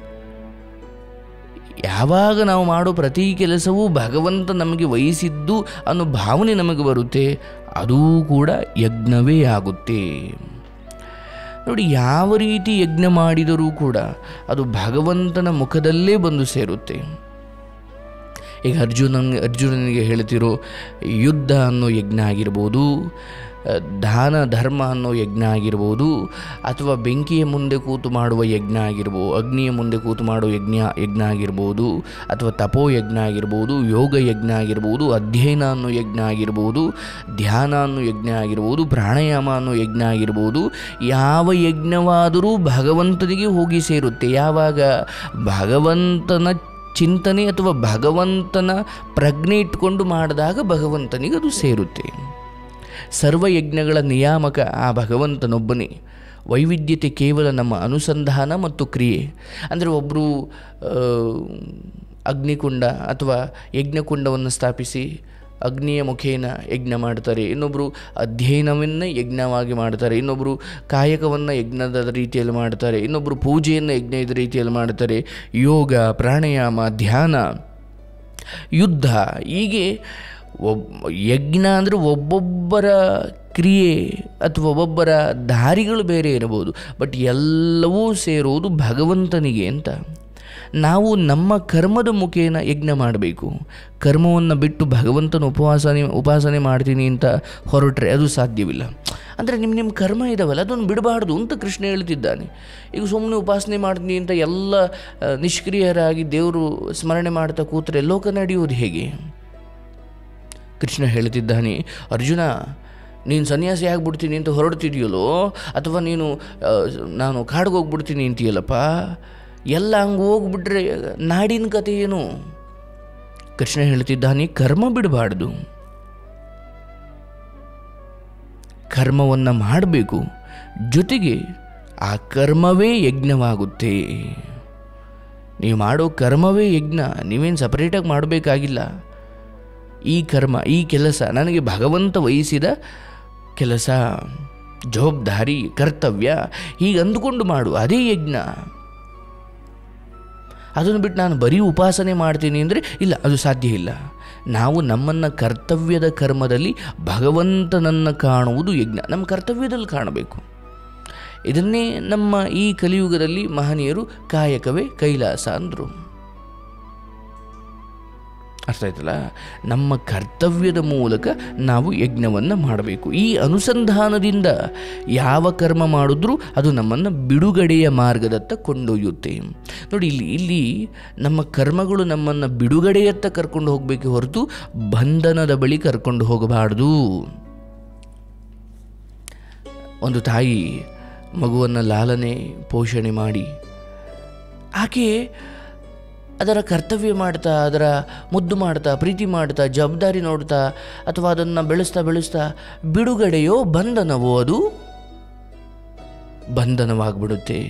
ಯಾವಾಗ ನಾವು ಮಾಡೋ ಪ್ರತಿ ಕೆಲಸವೂ ಭಗವಂತ ನಮಗೆ ವಹಿಸಿದ್ದು ಅನ್ನೋ ಭಾವನೆ ನಮಗೆ ಬರುತ್ತೆ ಅದೂ ಕೂಡ ಯಜ್ಞವೇ ಆಗುತ್ತೆ ನೋಡಿ ಯಾವ ರೀತಿ ಯಜ್ಞ ಮಾಡಿದರೂ ಕೂಡ ಅದು ಭಗವಂತನ ಮುಖದಲ್ಲೇ ಬಂದು ಸೇರುತ್ತೆ ಈಗ ಅರ್ಜುನನ್ ಅರ್ಜುನನಿಗೆ ಹೇಳ್ತಿರೋ ಯುದ್ಧ ಅನ್ನೋ ಯಜ್ಞ ಆಗಿರ್ಬೋದು ದಾನ ಧರ್ಮ ಅನ್ನೋ ಯಜ್ಞ ಆಗಿರ್ಬೋದು ಅಥವಾ ಬೆಂಕಿಯ ಮುಂದೆ ಕೂತು ಮಾಡುವ ಯಜ್ಞ ಆಗಿರ್ಬೋದು ಅಗ್ನಿಯ ಮುಂದೆ ಕೂತು ಮಾಡುವ ಯಜ್ಞ ಯಜ್ಞ ಆಗಿರ್ಬೋದು ಅಥವಾ ತಪೋ ಯಜ್ಞ ಆಗಿರ್ಬೋದು ಯೋಗ ಯಜ್ಞ ಆಗಿರ್ಬೋದು ಅಧ್ಯಯನ ಅನ್ನೋ ಯಜ್ಞ ಆಗಿರ್ಬೋದು ಧ್ಯಾನ ಅನ್ನೋ ಯಜ್ಞ ಆಗಿರ್ಬೋದು ಪ್ರಾಣಾಯಾಮ ಅನ್ನೋ ಯಜ್ಞ ಆಗಿರ್ಬೋದು ಯಾವ ಯಜ್ಞವಾದರೂ ಭಗವಂತನಿಗೆ ಹೋಗಿ ಸೇರುತ್ತೆ ಯಾವಾಗ ಭಗವಂತನ ಚಿಂತನೆ ಅಥವಾ ಭಗವಂತನ ಪ್ರಜ್ಞೆ ಇಟ್ಕೊಂಡು ಮಾಡಿದಾಗ ಭಗವಂತನಿಗೆ ಅದು ಸೇರುತ್ತೆ ಸರ್ವಯಜ್ಞಗಳ ನಿಯಾಮಕ ಆ ಭಗವಂತನೊಬ್ಬನೇ ವೈವಿಧ್ಯತೆ ಕೇವಲ ನಮ್ಮ ಅನುಸಂಧಾನ ಮತ್ತು ಕ್ರಿಯೆ ಅಂದರೆ ಒಬ್ಬರು ಅಗ್ನಿಕುಂಡ ಅಥವಾ ಯಜ್ಞಕುಂಡವನ್ನು ಸ್ಥಾಪಿಸಿ ಅಗ್ನಿಯ ಮುಖೇನ ಯಜ್ಞ ಮಾಡ್ತಾರೆ ಇನ್ನೊಬ್ಬರು ಅಧ್ಯಯನವನ್ನೇ ಯಜ್ಞವಾಗಿ ಮಾಡ್ತಾರೆ ಇನ್ನೊಬ್ಬರು ಕಾಯಕವನ್ನು ಯಜ್ಞದ ರೀತಿಯಲ್ಲಿ ಮಾಡ್ತಾರೆ ಇನ್ನೊಬ್ಬರು ಪೂಜೆಯನ್ನು ಯಜ್ಞದ ರೀತಿಯಲ್ಲಿ ಮಾಡ್ತಾರೆ ಯೋಗ ಪ್ರಾಣಾಯಾಮ ಧ್ಯಾನ ಯುದ್ಧ ಹೀಗೆ ಒಬ್ ಯಜ್ಞ ಅಂದರೆ ಒಬ್ಬೊಬ್ಬರ ಕ್ರಿಯೆ ಅಥವಾ ಒಬ್ಬೊಬ್ಬರ ದಾರಿಗಳು ಬೇರೆ ಇರಬಹುದು ಬಟ್ ಎಲ್ಲವೂ ಸೇರುವುದು ಭಗವಂತನಿಗೆ ಅಂತ ನಾವು ನಮ್ಮ ಕರ್ಮದ ಮುಖೇನ ಯಜ್ಞ ಮಾಡಬೇಕು ಕರ್ಮವನ್ನು ಬಿಟ್ಟು ಭಗವಂತನ ಉಪವಾಸನೆ ಉಪಾಸನೆ ಮಾಡ್ತೀನಿ ಅಂತ ಹೊರಟ್ರೆ ಅದು ಸಾಧ್ಯವಿಲ್ಲ ಅಂದರೆ ನಿಮ್ಮ ನಿಮ್ಮ ಕರ್ಮ ಇದಾವಲ್ಲ ಅದನ್ನು ಬಿಡಬಾರ್ದು ಅಂತ ಕೃಷ್ಣ ಹೇಳ್ತಿದ್ದಾನೆ ಈಗ ಸುಮ್ಮನೆ ಉಪಾಸನೆ ಮಾಡ್ತೀನಿ ಅಂತ ಎಲ್ಲ ಆ, ನಿಷ್ಕ್ರಿಯರಾಗಿ ದೇವರು ಸ್ಮರಣೆ ಮಾಡ್ತಾ ಕೂತ್ರೆ ಲೋಕ ನಡೆಯುವುದು ಹೇಗೆ ಕೃಷ್ಣ ಹೇಳ್ತಿದ್ದಾನೆ ಅರ್ಜುನ ನೀನು ಸನ್ಯಾಸಿ ಆಗ್ಬಿಡ್ತೀನಿ ಅಂತ ಹೊರಡ್ತಿದೆಯಲ್ಲೋ ಅಥವಾ ನೀನು ಆ, ನಾನು ಕಾಡಿಗೆ ಹೋಗ್ಬಿಡ್ತೀನಿ ಅಂತೀಯಲ್ಲಪ್ಪ ಎಲ್ಲ ಹಂಗೆ ಹೋಗ್ಬಿಟ್ರೆ ನಾಡಿನ ಕತೆ ಏನು ಕೃಷ್ಣ ಹೇಳ್ತಿದ್ದಾನೆ ಕರ್ಮ ಬಿಡಬಾರ್ದು ಕರ್ಮವನ್ನು ಮಾಡಬೇಕು ಜೊತೆಗೆ ಆ ಕರ್ಮವೇ ಯಜ್ಞವಾಗುತ್ತೆ ನೀವು ಮಾಡೋ ಕರ್ಮವೇ ಯಜ್ಞ ನೀವೇನು ಸಪ್ರೇಟಾಗಿ ಮಾಡಬೇಕಾಗಿಲ್ಲ ಈ ಕರ್ಮ ಈ ಕೆಲಸ ನನಗೆ ಭಗವಂತ ವಹಿಸಿದ ಕೆಲಸ ಜವಾಬ್ದಾರಿ ಕರ್ತವ್ಯ ಹೀಗೆ ಅಂದುಕೊಂಡು ಮಾಡು ಅದೇ ಯಜ್ಞ ಅದನ್ನು ಬಿಟ್ಟು ನಾನು ಬರೀ ಉಪಾಸನೆ ಮಾಡ್ತೀನಿ ಅಂದರೆ ಇಲ್ಲ ಅದು ಸಾಧ್ಯ ಇಲ್ಲ ನಾವು ನಮ್ಮನ್ನು ಕರ್ತವ್ಯದ ಕರ್ಮದಲ್ಲಿ ಭಗವಂತನನ್ನು ಕಾಣುವುದು ಯಜ್ಞ ನಮ್ಮ ಕರ್ತವ್ಯದಲ್ಲಿ ಕಾಣಬೇಕು ಇದನ್ನೇ ನಮ್ಮ ಈ ಕಲಿಯುಗದಲ್ಲಿ ಮಹನೀಯರು ಕಾಯಕವೇ ಕೈಲಾಸ ಅಂದರು ಅರ್ಥ ಆಯ್ತಲ್ಲ ನಮ್ಮ ಕರ್ತವ್ಯದ ಮೂಲಕ ನಾವು ಯಜ್ಞವನ್ನು ಮಾಡಬೇಕು ಈ ಅನುಸಂಧಾನದಿಂದ ಯಾವ ಕರ್ಮ ಮಾಡಿದ್ರೂ ಅದು ನಮ್ಮನ್ನು ಬಿಡುಗಡೆಯ ಮಾರ್ಗದತ್ತ ಕೊಂಡೊಯ್ಯುತ್ತೆ ನೋಡಿ ಇಲ್ಲಿ ಇಲ್ಲಿ ನಮ್ಮ ಕರ್ಮಗಳು ನಮ್ಮನ್ನು ಬಿಡುಗಡೆಯತ್ತ ಕರ್ಕೊಂಡು ಹೋಗಬೇಕೆ ಹೊರತು ಬಂಧನದ ಬಳಿ ಕರ್ಕೊಂಡು ಹೋಗಬಾರ್ದು ಒಂದು ತಾಯಿ ಮಗುವನ್ನು ಲಾಲನೆ ಪೋಷಣೆ ಮಾಡಿ ಆಕೆ ಅದರ ಕರ್ತವ್ಯ ಮಾಡ್ತಾ ಅದರ ಮುದ್ದು ಮಾಡ್ತಾ ಪ್ರೀತಿ ಮಾಡ್ತಾ ಜವಾಬ್ದಾರಿ ನೋಡ್ತಾ ಅಥವಾ ಅದನ್ನು ಬೆಳೆಸ್ತಾ ಬೆಳೆಸ್ತಾ ಬಿಡುಗಡೆಯೋ ಬಂಧನವೋ ಅದು ಬಂಧನವಾಗ್ಬಿಡುತ್ತೆ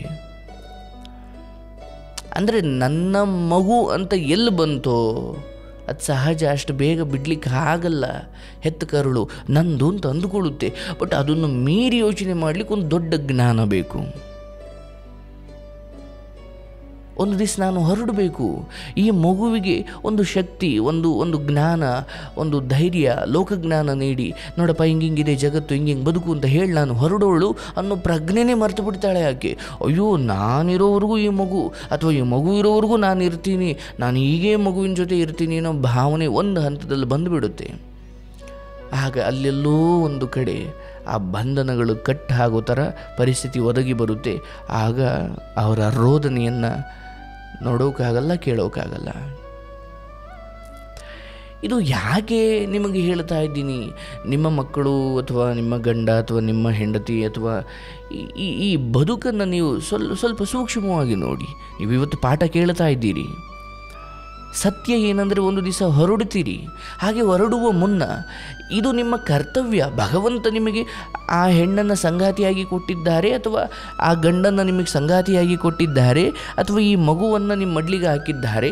ಅಂದರೆ ನನ್ನ ಮಗು ಅಂತ ಎಲ್ಲಿ ಬಂತೋ ಅದು ಸಹಜ ಅಷ್ಟು ಬೇಗ ಬಿಡ್ಲಿಕ್ಕೆ ಆಗಲ್ಲ ಹೆತ್ತ ಕರುಳು ನಂದು ಅಂತ ಅಂದುಕೊಳ್ಳುತ್ತೆ ಬಟ್ ಅದನ್ನು ಮೀರಿ ಯೋಚನೆ ಮಾಡಲಿಕ್ಕೆ ಒಂದು ದೊಡ್ಡ ಜ್ಞಾನ ಬೇಕು ಒಂದು ದಿವಸ ನಾನು ಹೊರಡಬೇಕು ಈ ಮಗುವಿಗೆ ಒಂದು ಶಕ್ತಿ ಒಂದು ಒಂದು ಜ್ಞಾನ ಒಂದು ಧೈರ್ಯ ಲೋಕಜ್ಞಾನ ನೀಡಿ ನೋಡಪ್ಪ ಹಿಂಗಿಂಗಿದೆ ಜಗತ್ತು ಹಿಂಗಿಂಗೆ ಬದುಕು ಅಂತ ಹೇಳಿ ನಾನು ಹೊರಡೋಳು ಅನ್ನೋ ಪ್ರಜ್ಞೆನೇ ಮರೆತು ಬಿಡ್ತಾಳೆ ಆಕೆ ಅಯ್ಯೋ ನಾನಿರೋವರೆಗೂ ಈ ಮಗು ಅಥವಾ ಈ ಮಗು ಇರೋವರೆಗೂ ನಾನು ಇರ್ತೀನಿ ನಾನು ಹೀಗೆ ಮಗುವಿನ ಜೊತೆ ಇರ್ತೀನಿ ಅನ್ನೋ ಭಾವನೆ ಒಂದು ಹಂತದಲ್ಲಿ ಬಂದುಬಿಡುತ್ತೆ ಆಗ ಅಲ್ಲೆಲ್ಲೋ ಒಂದು ಕಡೆ ಆ ಬಂಧನಗಳು ಕಟ್ ಆಗೋ ಥರ ಪರಿಸ್ಥಿತಿ ಒದಗಿ ಬರುತ್ತೆ ಆಗ ಅವರ ರೋದನೆಯನ್ನು ನೋಡೋಕ್ಕಾಗಲ್ಲ ಕೇಳೋಕ್ಕಾಗಲ್ಲ ಇದು ಯಾಕೆ ನಿಮಗೆ ಹೇಳ್ತಾ ಇದ್ದೀನಿ ನಿಮ್ಮ ಮಕ್ಕಳು ಅಥವಾ ನಿಮ್ಮ ಗಂಡ ಅಥವಾ ನಿಮ್ಮ ಹೆಂಡತಿ ಅಥವಾ ಈ- ಈ ಈ ಬದುಕನ್ನು ನೀವು ಸ್ವಲ್ಪ ಸ್ವಲ್ಪ ಸೂಕ್ಷ್ಮವಾಗಿ ನೋಡಿ ನೀವು ಇವತ್ತು ಪಾಠ ಕೇಳ್ತಾ ಇದ್ದೀರಿ ಸತ್ಯ ಏನಂದರೆ ಒಂದು ದಿವಸ ಹೊರಡುತ್ತೀರಿ ಹಾಗೆ ಹೊರಡುವ ಮುನ್ನ ಇದು ನಿಮ್ಮ ಕರ್ತವ್ಯ ಭಗವಂತ ನಿಮಗೆ ಆ ಹೆಣ್ಣನ್ನು ಸಂಗಾತಿಯಾಗಿ ಕೊಟ್ಟಿದ್ದಾರೆ ಅಥವಾ ಆ ಗಂಡನ್ನು ನಿಮಗೆ ಸಂಗಾತಿಯಾಗಿ ಕೊಟ್ಟಿದ್ದಾರೆ ಅಥವಾ ಈ ಮಗುವನ್ನು ನಿಮ್ಮ ಮಡ್ಲಿಗೆ ಹಾಕಿದ್ದಾರೆ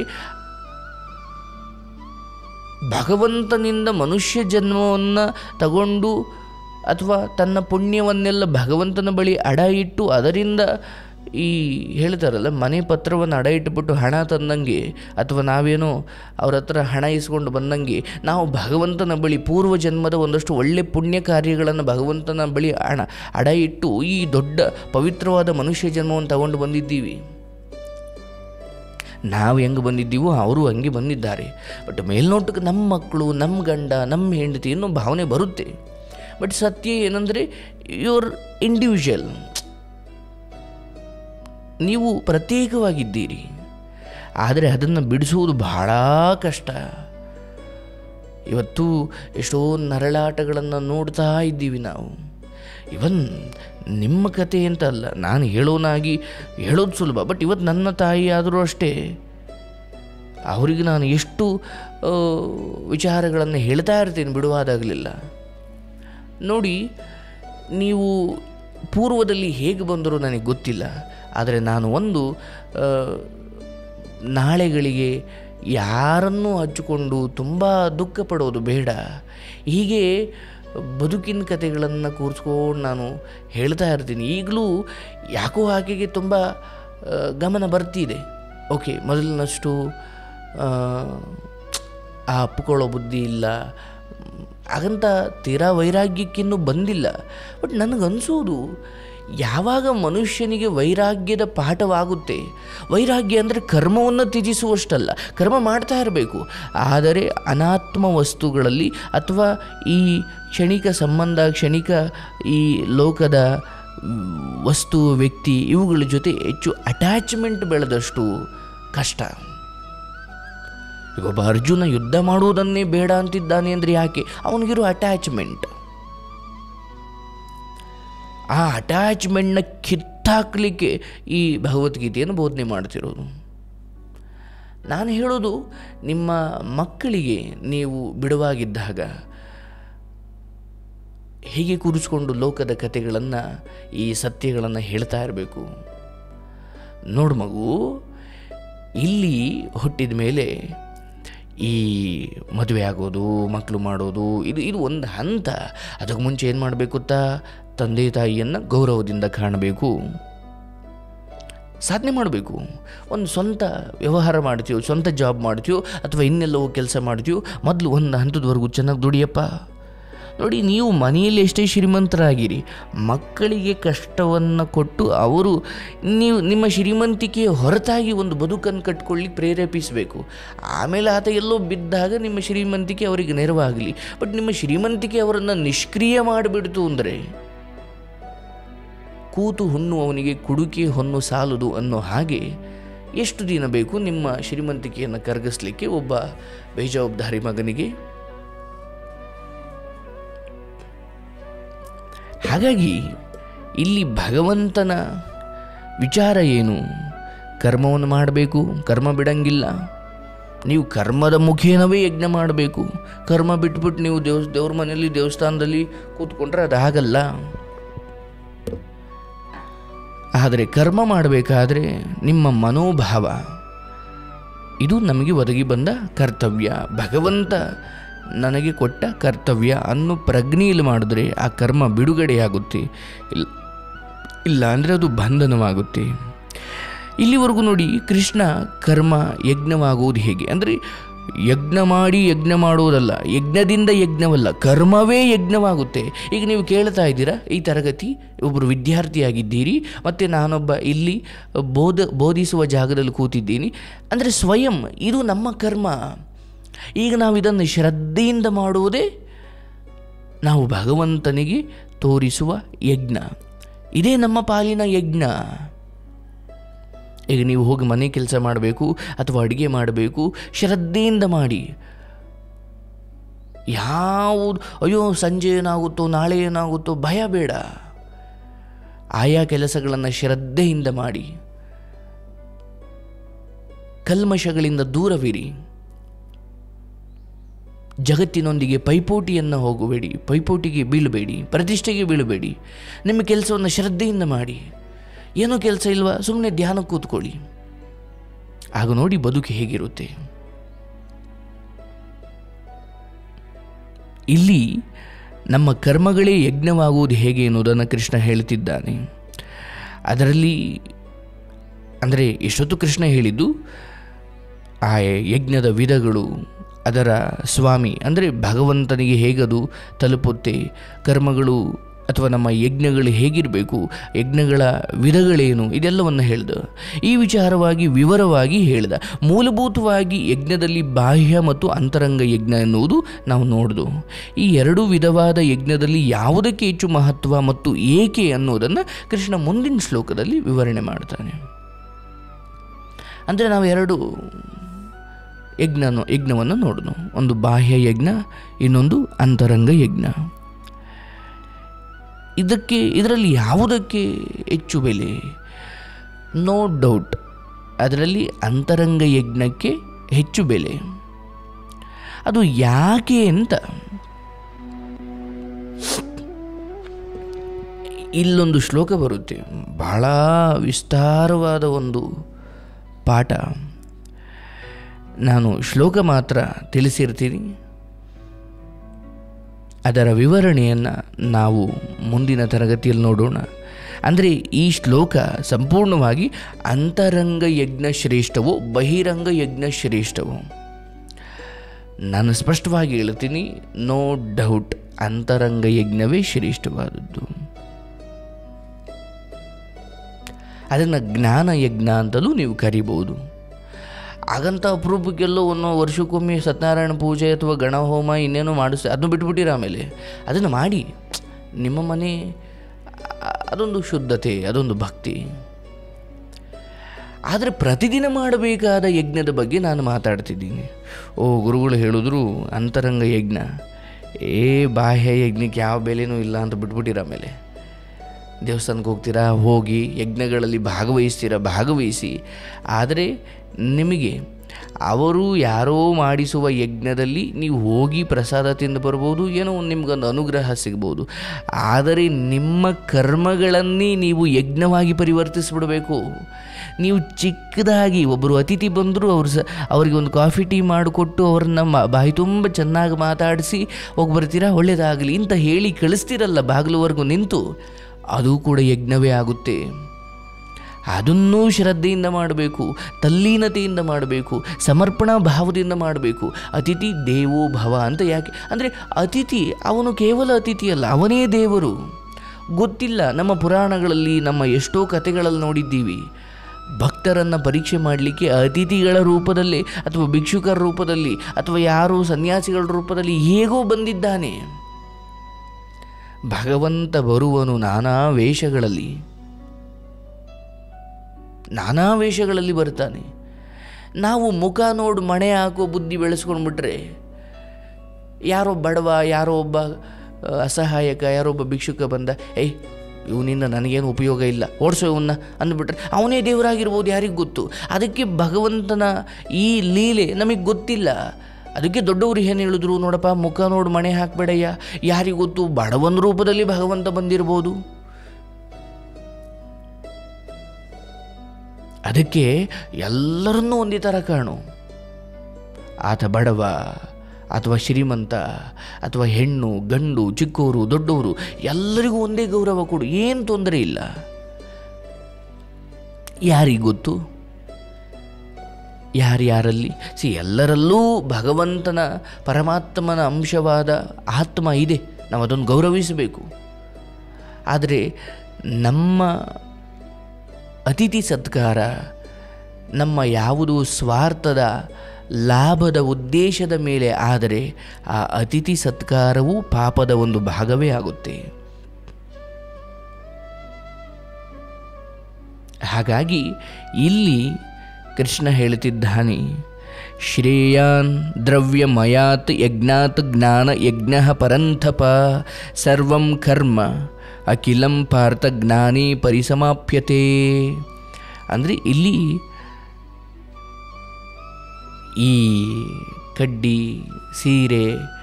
ಭಗವಂತನಿಂದ ಮನುಷ್ಯ ಜನ್ಮವನ್ನು ತಗೊಂಡು ಅಥವಾ ತನ್ನ ಪುಣ್ಯವನ್ನೆಲ್ಲ ಭಗವಂತನ ಬಳಿ ಅಡ ಇಟ್ಟು ಅದರಿಂದ ಈ ಹೇಳ್ತಾರಲ್ಲ ಮನೆ ಪತ್ರವನ್ನು ಅಡ ಇಟ್ಟುಬಿಟ್ಟು ಹಣ ತಂದಂಗೆ ಅಥವಾ ನಾವೇನೋ ಅವ್ರ ಹತ್ರ ಹಣ ಇಸ್ಕೊಂಡು ಬಂದಂಗೆ ನಾವು ಭಗವಂತನ ಬಳಿ ಪೂರ್ವ ಜನ್ಮದ ಒಂದಷ್ಟು ಒಳ್ಳೆ ಪುಣ್ಯ ಕಾರ್ಯಗಳನ್ನು ಭಗವಂತನ ಬಳಿ ಹಣ ಅಡ ಇಟ್ಟು ಈ ದೊಡ್ಡ ಪವಿತ್ರವಾದ ಮನುಷ್ಯ ಜನ್ಮವನ್ನು ತಗೊಂಡು ಬಂದಿದ್ದೀವಿ ನಾವು ಹೆಂಗೆ ಬಂದಿದ್ದೀವೋ ಅವರು ಹಂಗೆ ಬಂದಿದ್ದಾರೆ ಬಟ್ ಮೇಲ್ನೋಟಕ್ಕೆ ನಮ್ಮ ಮಕ್ಕಳು ನಮ್ಮ ಗಂಡ ನಮ್ಮ ಹೆಂಡತಿ ಅನ್ನೋ ಭಾವನೆ ಬರುತ್ತೆ ಬಟ್ ಸತ್ಯ ಏನಂದರೆ ಯುವರ್ ಇಂಡಿವಿಜುವಲ್ ನೀವು ಪ್ರತ್ಯೇಕವಾಗಿದ್ದೀರಿ ಆದರೆ ಅದನ್ನು ಬಿಡಿಸುವುದು ಬಹಳ ಕಷ್ಟ ಇವತ್ತು ಎಷ್ಟೋ ನರಳಾಟಗಳನ್ನು ನೋಡ್ತಾ ಇದ್ದೀವಿ ನಾವು ಇವನ್ ನಿಮ್ಮ ಕತೆ ಅಂತ ಅಲ್ಲ ನಾನು ಹೇಳೋನಾಗಿ ಹೇಳೋದು ಸುಲಭ ಬಟ್ ಇವತ್ತು ನನ್ನ ತಾಯಿ ಆದರೂ ಅಷ್ಟೇ ಅವರಿಗೆ ನಾನು ಎಷ್ಟು ಆ, ವಿಚಾರಗಳನ್ನು ಹೇಳ್ತಾ ಇರ್ತೀನಿ ಬಿಡುವಾದಾಗಲಿಲ್ಲ ನೋಡಿ ನೀವು ಪೂರ್ವದಲ್ಲಿ ಹೇಗೆ ಬಂದರೂ ನನಗೆ ಗೊತ್ತಿಲ್ಲ ಆದರೆ ನಾನು ಒಂದು ಆ, ನಾಳೆಗಳಿಗೆ ಯಾರನ್ನೂ ಹಚ್ಚಿಕೊಂಡು ತುಂಬ ದುಃಖ ಪಡೋದು ಬೇಡ ಹೀಗೆ ಬದುಕಿನ ಕಥೆಗಳನ್ನು ಕೂರಿಸ್ಕೊಂಡು ನಾನು ಹೇಳ್ತಾ ಇರ್ತೀನಿ ಈಗಲೂ ಯಾಕೋ ಆಕೆಗೆ ತುಂಬ ಆ, ಗಮನ ಬರ್ತಿದೆ ಓಕೆ ಮೊದಲಿನಷ್ಟು ಆ, ಆ ಅಪ್ಪಿಕೊಳ್ಳೋ ಬುದ್ಧಿ ಇಲ್ಲ ಹಾಗಂತ ತೀರಾ ವೈರಾಗ್ಯಕ್ಕಿನ್ನೂ ಬಂದಿಲ್ಲ ಬಟ್ ನನಗನ್ಸೋದು ಯಾವಾಗ ಮನುಷ್ಯನಿಗೆ ವೈರಾಗ್ಯದ ಪಾಠವಾಗುತ್ತೆ ವೈರಾಗ್ಯ ಅಂದರೆ ಕರ್ಮವನ್ನು ತ್ಯಜಿಸುವಷ್ಟಲ್ಲ ಕರ್ಮ ಮಾಡ್ತಾ ಇರಬೇಕು ಆದರೆ ಅನಾತ್ಮ ವಸ್ತುಗಳಲ್ಲಿ ಅಥವಾ ಈ ಕ್ಷಣಿಕ ಸಂಬಂಧ ಕ್ಷಣಿಕ ಈ ಲೋಕದ ಮ್, ವಸ್ತು ವ್ಯಕ್ತಿ ಇವುಗಳ ಜೊತೆ ಹೆಚ್ಚು ಅಟ್ಯಾಚ್ಮೆಂಟ್ ಬೆಳೆದಷ್ಟು ಕಷ್ಟ ಈಗ ಒಬ್ಬ ಅರ್ಜುನ ಯುದ್ಧ ಮಾಡುವುದನ್ನೇ ಬೇಡ ಅಂತಿದ್ದಾನೆ ಅಂದರೆ ಯಾಕೆ ಅವನಿಗಿರೋ ಅಟ್ಯಾಚ್ಮೆಂಟ್ ಆ ಅಟ್ಯಾಚ್ಮೆಂಟ್ನ ಕಿತ್ತಾಕ್ಲಿಕ್ಕೆ ಈ ಭಗವದ್ಗೀತೆಯನ್ನು ಬೋಧನೆ ಮಾಡ್ತಿರೋದು ನಾನು ಹೇಳೋದು ನಿಮ್ಮ ಮಕ್ಕಳಿಗೆ ನೀವು ಬಿಡುವಾಗಿದ್ದಾಗ ಹೀಗೆ ಕೂರಿಸ್ಕೊಂಡು ಲೋಕದ ಕಥೆಗಳನ್ನು ಈ ಸತ್ಯಗಳನ್ನು ಹೇಳ್ತಾ ಇರಬೇಕು ನೋಡು ಮಗು ಇಲ್ಲಿ ಹುಟ್ಟಿದ ಮೇಲೆ ಈ ಮದುವೆ ಆಗೋದು ಮಕ್ಕಳು ಮಾಡೋದು ಇದು ಇದು ಒಂದು ಹಂತ ಅದಕ್ಕೆ ಮುಂಚೆ ಏನು ಮಾಡಬೇಕು ಗೊತ್ತಾ ತಂದೆ ತಾಯಿಯನ್ನು ಗೌರವದಿಂದ ಕಾಣಬೇಕು ಸಾಧನೆ ಮಾಡಬೇಕು ಒಂದು ಸ್ವಂತ ವ್ಯವಹಾರ ಮಾಡ್ತೀವೋ ಸ್ವಂತ ಜಾಬ್ ಮಾಡ್ತೀವೋ ಅಥವಾ ಇನ್ನೆಲ್ಲವೋ ಕೆಲಸ ಮಾಡ್ತೀವೋ ಮೊದಲು ಒಂದು ಹಂತದವರೆಗೂ ಚೆನ್ನಾಗಿ ದುಡಿಯಪ್ಪ ನೋಡಿ ನೀವು ಮನೆಯಲ್ಲಿ ಎಷ್ಟೇ ಶ್ರೀಮಂತರಾಗಿರಿ ಮಕ್ಕಳಿಗೆ ಕಷ್ಟವನ್ನು ಕೊಟ್ಟು ಅವರು ನೀವು ನಿಮ್ಮ ಶ್ರೀಮಂತಿಕೆಯ ಹೊರತಾಗಿ ಒಂದು ಬದುಕನ್ನು ಕಟ್ಕೊಳ್ಳಿ ಪ್ರೇರೇಪಿಸಬೇಕು ಆಮೇಲೆ ಆತ ಎಲ್ಲೋ ಬಿದ್ದಾಗ ನಿಮ್ಮ ಶ್ರೀಮಂತಿಕೆ ಅವರಿಗೆ ನೆರವಾಗಲಿ ಬಟ್ ನಿಮ್ಮ ಶ್ರೀಮಂತಿಕೆ ಅವರನ್ನು ನಿಷ್ಕ್ರಿಯ ಮಾಡಿಬಿಡ್ತು ಅಂದರೆ ಕೂತು ಹುಣ್ಣುವವನಿಗೆ ಕುಡುಕಿ ಹೊನ್ನು ಸಾಲದು ಅನ್ನೋ ಹಾಗೆ ಎಷ್ಟು ದಿನ ಬೇಕು ನಿಮ್ಮ ಶ್ರೀಮಂತಿಕೆಯನ್ನು ಕರಗಿಸ್ಲಿಕ್ಕೆ ಒಬ್ಬ ಬೇಜವಾಬ್ದಾರಿ ಮಗನಿಗೆ ಹಾಗಾಗಿ ಇಲ್ಲಿ ಭಗವಂತನ ವಿಚಾರ ಏನು ಕರ್ಮವನ್ನು ಮಾಡಬೇಕು ಕರ್ಮ ಬಿಡಂಗಿಲ್ಲ ನೀವು ಕರ್ಮದ ಮುಖೇನವೇ ಯಜ್ಞ ಮಾಡಬೇಕು ಕರ್ಮ ಬಿಟ್ಬಿಟ್ಟು ನೀವು ದೇವ್ ದೇವ್ರ ಮನೆಯಲ್ಲಿ ದೇವಸ್ಥಾನದಲ್ಲಿ ಕೂತ್ಕೊಂಡ್ರೆ ಅದು ಆಗಲ್ಲ ಆದರೆ ಕರ್ಮ ಮಾಡಬೇಕಾದ್ರೆ ನಿಮ್ಮ ಮನೋಭಾವ ಇದು ನಮಗೆ ಒದಗಿ ಬಂದ ಕರ್ತವ್ಯ ಭಗವಂತ ನನಗೆ ಕೊಟ್ಟ ಕರ್ತವ್ಯ ಅನ್ನೋ ಪ್ರಜ್ಞೆಯಲ್ಲಿ ಮಾಡಿದ್ರೆ ಆ ಕರ್ಮ ಬಿಡುಗಡೆಯಾಗುತ್ತೆ ಇಲ್ಲ ಇಲ್ಲ ಅಂದರೆ ಅದು ಬಂಧನವಾಗುತ್ತೆ ಇಲ್ಲಿವರೆಗೂ ನೋಡಿ ಕೃಷ್ಣ ಕರ್ಮ ಯಜ್ಞವಾಗುವುದು ಹೇಗೆ ಅಂದರೆ ಯಜ್ಞ ಮಾಡಿ ಯಜ್ಞ ಮಾಡುವುದಲ್ಲ ಯಜ್ಞದಿಂದ ಯಜ್ಞವಲ್ಲ ಕರ್ಮವೇ ಯಜ್ಞವಾಗುತ್ತೆ ಈಗ ನೀವು ಕೇಳ್ತಾ ಇದ್ದೀರಾ ಈ ತರಗತಿ ಒಬ್ಬರು ವಿದ್ಯಾರ್ಥಿಯಾಗಿದ್ದೀರಿ ಮತ್ತು ನಾನೊಬ್ಬ ಇಲ್ಲಿ ಬೋಧ ಬೋಧಿಸುವ ಜಾಗದಲ್ಲಿ ಕೂತಿದ್ದೀನಿ ಅಂದರೆ ಸ್ವಯಂ ಇದು ನಮ್ಮ ಕರ್ಮ ಈಗ ನಾವು ಇದನ್ನು ಶ್ರದ್ಧೆಯಿಂದ ಮಾಡುವುದೇ ನಾವು ಭಗವಂತನಿಗೆ ತೋರಿಸುವ ಯಜ್ಞ ಇದೇ ನಮ್ಮ ಪಾಲಿನ ಯಜ್ಞ ಈಗ ನೀವು ಹೋಗಿ ಮನೆ ಕೆಲಸ ಮಾಡಬೇಕು ಅಥವಾ ಅಡುಗೆ ಮಾಡಬೇಕು ಶ್ರದ್ಧೆಯಿಂದ ಮಾಡಿ ಯಾವುದು ಅಯ್ಯೋ ಸಂಜೆ ಏನಾಗುತ್ತೋ ನಾಳೆ ಏನಾಗುತ್ತೋ ಭಯ ಬೇಡ ಆಯಾ ಕೆಲಸಗಳನ್ನು ಶ್ರದ್ಧೆಯಿಂದ ಮಾಡಿ ಕಲ್ಮಶಗಳಿಂದ ದೂರವಿರಿ ಜಗತ್ತಿನೊಂದಿಗೆ ಪೈಪೋಟಿಯನ್ನು ಹೋಗಬೇಡಿ ಪೈಪೋಟಿಗೆ ಬೀಳಬೇಡಿ ಪ್ರತಿಷ್ಠೆಗೆ ಬೀಳಬೇಡಿ ನಿಮ್ಮ ಕೆಲಸವನ್ನು ಶ್ರದ್ಧೆಯಿಂದ ಮಾಡಿ ಏನೋ ಕೆಲಸ ಇಲ್ವಾ ಸುಮ್ಮನೆ ಧ್ಯಾನ ಕೂತ್ಕೊಳ್ಳಿ ಆಗ ನೋಡಿ ಬದುಕು ಹೇಗಿರುತ್ತೆ ಇಲ್ಲಿ ನಮ್ಮ ಕರ್ಮಗಳೇ ಯಜ್ಞವಾಗುವುದು ಹೇಗೆ ಎನ್ನುವುದನ್ನು ಕೃಷ್ಣ ಹೇಳ್ತಿದ್ದಾನೆ ಅದರಲ್ಲಿ ಅಂದರೆ ಎಷ್ಟೊತ್ತು ಕೃಷ್ಣ ಹೇಳಿದ್ದು ಆ ಯಜ್ಞದ ವಿಧಗಳು ಅದರ ಸ್ವಾಮಿ ಅಂದರೆ ಭಗವಂತನಿಗೆ ಹೇಗದು ತಲುಪುತ್ತೆ ಕರ್ಮಗಳು ಅಥವಾ ನಮ್ಮ ಯಜ್ಞಗಳು ಹೇಗಿರಬೇಕು ಯಜ್ಞಗಳ ವಿಧಗಳೇನು ಇದೆಲ್ಲವನ್ನು ಹೇಳ್ದ ಈ ವಿಚಾರವಾಗಿ ವಿವರವಾಗಿ ಹೇಳ್ದ ಮೂಲಭೂತವಾಗಿ ಯಜ್ಞದಲ್ಲಿ ಬಾಹ್ಯ ಮತ್ತು ಅಂತರಂಗ ಯಜ್ಞ ಎನ್ನುವುದು ನಾವು ನೋಡ್ದು ಈ ಎರಡು ವಿಧವಾದ ಯಜ್ಞದಲ್ಲಿ ಯಾವುದಕ್ಕೆ ಹೆಚ್ಚು ಮಹತ್ವ ಮತ್ತು ಏಕೆ ಅನ್ನೋದನ್ನು ಕೃಷ್ಣ ಮುಂದಿನ ಶ್ಲೋಕದಲ್ಲಿ ವಿವರಣೆ ಮಾಡ್ತಾನೆ ಅಂದರೆ ನಾವು ಎರಡು ಯಜ್ಞನು ಯಜ್ಞವನ್ನು ನೋಡೋಣ ಒಂದು ಬಾಹ್ಯ ಯಜ್ಞ ಇನ್ನೊಂದು ಅಂತರಂಗ ಯಜ್ಞ ಇದಕ್ಕೆ ಇದರಲ್ಲಿ ಯಾವುದಕ್ಕೆ ಹೆಚ್ಚು ಬೆಲೆ ನೋ ಡೌಟ್ ಅದರಲ್ಲಿ ಅಂತರಂಗ ಯಜ್ಞಕ್ಕೆ ಹೆಚ್ಚು ಬೆಲೆ ಅದು ಯಾಕೆ ಅಂತ ಇಲ್ಲೊಂದು ಶ್ಲೋಕ ಬರುತ್ತೆ ಬಹಳ ವಿಸ್ತಾರವಾದ ಒಂದು ಪಾಠ ನಾನು ಶ್ಲೋಕ ಮಾತ್ರ ತಿಳಿಸಿರ್ತೀನಿ ಅದರ ವಿವರಣೆಯನ್ನು ನಾವು ಮುಂದಿನ ತರಗತಿಯಲ್ಲಿ ನೋಡೋಣ ಅಂದರೆ ಈ ಶ್ಲೋಕ ಸಂಪೂರ್ಣವಾಗಿ ಅಂತರಂಗ ಯಜ್ಞ ಶ್ರೇಷ್ಠವೋ ಬಹಿರಂಗ ಯಜ್ಞ ಶ್ರೇಷ್ಠವೋ ನಾನು ಸ್ಪಷ್ಟವಾಗಿ ಹೇಳ್ತೀನಿ ನೋ ಡೌಟ್ ಅಂತರಂಗ ಯಜ್ಞವೇ ಶ್ರೇಷ್ಠವಾದದ್ದು ಅದನ್ನು ಜ್ಞಾನ ಯಜ್ಞ ಅಂತಲೂ ನೀವು ಕರಿಬೋದು ಹಾಗಂತ ಅಪರೂಪಕ್ಕೆಲ್ಲೋ ಒಂದು ವರ್ಷಕ್ಕೊಮ್ಮೆ ಸತ್ಯನಾರಾಯಣ ಪೂಜೆ ಅಥವಾ ಗಣಹೋಮ ಇನ್ನೇನೋ ಮಾಡಿಸ್ ಅದನ್ನು ಬಿಟ್ಬಿಟ್ಟಿರ ಆಮೇಲೆ ಅದನ್ನು ಮಾಡಿ ನಿಮ್ಮ ಮನೆ ಅ- ಅದೊಂದು ಶುದ್ಧತೆ ಅದೊಂದು ಭಕ್ತಿ ಆದರೆ ಪ್ರತಿದಿನ ಮಾಡಬೇಕಾದ ಯಜ್ಞದ ಬಗ್ಗೆ ನಾನು ಮಾತಾಡ್ತಿದ್ದೀನಿ ಓ ಗುರುಗಳು ಹೇಳಿದ್ರು ಅಂತರಂಗ ಯಜ್ಞ ಏ ಬಾಹ್ಯ ಯಜ್ಞಕ್ಕೆ ಯಾವ ಬೆಲೆನೂ ಇಲ್ಲ ಅಂತ ಬಿಟ್ಬಿಟ್ಟಿರ ಆಮೇಲೆ ದೇವಸ್ಥಾನಕ್ಕೆ ಹೋಗ್ತೀರಾ ಹೋಗಿ ಯಜ್ಞಗಳಲ್ಲಿ ಭಾಗವಹಿಸ್ತೀರಾ ಭಾಗವಹಿಸಿ ಆದರೆ ನಿಮಗೆ ಅವರು ಯಾರೋ ಮಾಡಿಸುವ ಯಜ್ಞದಲ್ಲಿ ನೀವು ಹೋಗಿ ಪ್ರಸಾದ ತಿಂದು ಬರ್ಬೋದು ಏನೋ ಒಂದು ನಿಮ್ಗೊಂದು ಅನುಗ್ರಹ ಸಿಗ್ಬೋದು ಆದರೆ ನಿಮ್ಮ ಕರ್ಮಗಳನ್ನೇ ನೀವು ಯಜ್ಞವಾಗಿ ಪರಿವರ್ತಿಸ್ಬಿಡಬೇಕು ನೀವು ಚಿಕ್ಕದಾಗಿ ಒಬ್ಬರು ಅತಿಥಿ ಬಂದರೂ ಅವ್ರು ಸ ಅವರಿಗೆ ಒಂದು ಕಾಫಿ ಟೀ ಮಾಡಿಕೊಟ್ಟು ಅವ್ರನ್ನ ಮ ಬಾಯಿ ತುಂಬ ಚೆನ್ನಾಗಿ ಮಾತಾಡಿಸಿ ಹೋಗಿ ಬರ್ತೀರಾ ಒಳ್ಳೆಯದಾಗಲಿ ಅಂತ ಹೇಳಿ ಕಳಿಸ್ತೀರಲ್ಲ ಬಾಗಿಲುವರೆಗೂ ನಿಂತು ಅದು ಕೂಡ ಯಜ್ಞವೇ ಆಗುತ್ತೆ ಅದನ್ನೂ ಶ್ರದ್ಧೆಯಿಂದ ಮಾಡಬೇಕು ತಲ್ಲೀನತೆಯಿಂದ ಮಾಡಬೇಕು ಸಮರ್ಪಣಾ ಭಾವದಿಂದ ಮಾಡಬೇಕು ಅತಿಥಿ ದೇವೋ ಭವ ಅಂತ ಯಾಕೆ ಅಂದರೆ ಅತಿಥಿ ಅವನು ಕೇವಲ ಅತಿಥಿ ಅಲ್ಲ ಅವನೇ ದೇವರು ಗೊತ್ತಿಲ್ಲ ನಮ್ಮ ಪುರಾಣಗಳಲ್ಲಿ ನಮ್ಮ ಎಷ್ಟೋ ಕಥೆಗಳಲ್ಲಿ ನೋಡಿದ್ದೀವಿ ಭಕ್ತರನ್ನು ಪರೀಕ್ಷೆ ಮಾಡಲಿಕ್ಕೆ ಅತಿಥಿಗಳ ರೂಪದಲ್ಲಿ ಅಥವಾ ಭಿಕ್ಷುಕರ ರೂಪದಲ್ಲಿ ಅಥವಾ ಯಾರೋ ಸನ್ಯಾಸಿಗಳ ರೂಪದಲ್ಲಿ ಹೇಗೋ ಬಂದಿದ್ದಾನೆ ಭಗವಂತ ಬರುವನು ನಾನಾ ವೇಷಗಳಲ್ಲಿ ನಾನಾ ವೇಷಗಳಲ್ಲಿ ಬರ್ತಾನೆ ನಾವು ಮುಖ ನೋಡಿ ಮಣೆ ಹಾಕೋ ಬುದ್ಧಿ ಬೆಳೆಸ್ಕೊಂಡ್ಬಿಟ್ರೆ ಯಾರೋ ಬಡವ ಯಾರೋ ಒಬ್ಬ ಆ, ಅಸಹಾಯಕ ಯಾರೋ ಒಬ್ಬ ಭಿಕ್ಷುಕ ಬಂದ ಏಯ್ ಇವನಿಂದ ನನಗೇನು ಉಪಯೋಗ ಇಲ್ಲ ಓಡಿಸೋ ಇವನ್ನ ಅಂದ್ಬಿಟ್ರೆ ಅವನೇ ದೇವರಾಗಿರ್ಬೋದು ಯಾರಿಗೆ ಗೊತ್ತು ಅದಕ್ಕೆ ಭಗವಂತನ ಈ ಲೀಲೆ ನಮಗೆ ಗೊತ್ತಿಲ್ಲ ಅದಕ್ಕೆ ದೊಡ್ಡವರು ಏನು ಹೇಳಿದ್ರು ನೋಡಪ್ಪ ಮುಖ ನೋಡಿ ಮಣೆ ಹಾಕಬೇಡಯ್ಯ ಯಾರಿಗೆ ಗೊತ್ತು ಬಡವನ ರೂಪದಲ್ಲಿ ಭಗವಂತ ಬಂದಿರ್ಬೋದು ಅದಕ್ಕೆ ಎಲ್ಲರನ್ನೂ ಒಂದೇ ಥರ ಕಾಣು ಆತ ಬಡವ ಅಥವಾ ಶ್ರೀಮಂತ ಅಥವಾ ಹೆಣ್ಣು ಗಂಡು ಚಿಕ್ಕವರು ದೊಡ್ಡವರು ಎಲ್ಲರಿಗೂ ಒಂದೇ ಗೌರವ ಕೊಡು ಏನು ತೊಂದರೆ ಇಲ್ಲ ಯಾರಿಗೆ ಗೊತ್ತು ಯಾರ್ಯಾರಲ್ಲಿ ಸಿ ಎಲ್ಲರಲ್ಲೂ ಭಗವಂತನ ಪರಮಾತ್ಮನ ಅಂಶವಾದ ಆತ್ಮ ಇದೆ ನಾವು ಅದನ್ನು ಗೌರವಿಸಬೇಕು ಆದರೆ ನಮ್ಮ ಅತಿಥಿ ಸತ್ಕಾರ ನಮ್ಮ ಯಾವುದು ಸ್ವಾರ್ಥದ ಲಾಭದ ಉದ್ದೇಶದ ಮೇಲೆ ಆದರೆ ಆ ಅತಿಥಿ ಸತ್ಕಾರವು ಪಾಪದ ಒಂದು ಭಾಗವೇ ಆಗುತ್ತೆ ಹಾಗಾಗಿ ಇಲ್ಲಿ ಕೃಷ್ಣ ಹೇಳುತ್ತಿದ್ದಾನೆ ಶ್ರೇಯಾನ್ ದ್ರವ್ಯಮಯಾತ್ ಯಜ್ಞಾತ್ ಜ್ಞಾನ ಯಜ್ಞ ಪರಂಥಪ ಸರ್ವಂ ಕರ್ಮ ಅಖಿಲಂ ಪಾರ್ಥ ಜ್ಞಾನೇ ಪರಿಸಮಾಪ್ಯತೆ ಅಂದರೆ ಇಲ್ಲಿ ಈ ಕಡ್ಡಿ ಸೀರೆ